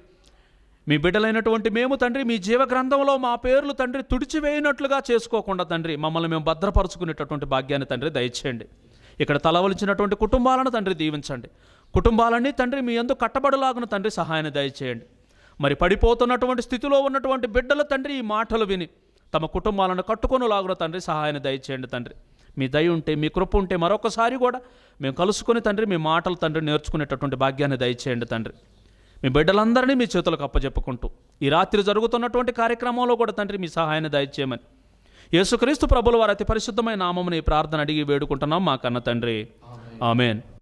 మీ బిడ్డలైనటువంటి మేము తండ్రి మీ జీవ గ్రంథంలో మా పేర్లు తండ్రి తుడిచివేయనట్లుగా చేసుకోకుండా తండ్రి మమ్మల్ని మేము భద్రపరుచుకునేటటువంటి భాగ్యాన్ని తండ్రి దయచేయండి ఇక్కడ తలవలిచినటువంటి కుటుంబాలను తండ్రి దీవించండి కుటుంబాలన్నీ తండ్రి మీ ఎందు కట్టబడులాగున తండ్రి సహాయాన్ని దయచేయండి మరి పడిపోతున్నటువంటి స్థితిలో ఉన్నటువంటి బిడ్డల తండ్రి ఈ మాటలు విని తమ కుటుంబాలను కట్టుకొనులాగున తండ్రి సహాయాన్ని దయచేయండి తండ్రి మీ దయ ఉంటే మీ కృప ఉంటే మరొకసారి కూడా మేము కలుసుకొని తండ్రి మీ మాటలు తండ్రి నేర్చుకునేటటువంటి భాగ్యాన్ని దయచేయండి తండ్రి మీ బిడ్డలందరినీ మీ చేతులకు అప్పచెప్పుకుంటూ ఈ రాత్రి జరుగుతున్నటువంటి కార్యక్రమంలో కూడా తండ్రి మీ సహాయాన్ని దయచేయమని యేసుక్రీస్తు ప్రభుల వారి అతి పరిశుద్ధమైన నామముని ఈ ప్రార్థన అడిగి వేడుకుంటున్నాం మా కన్న తండ్రి ఆమెన్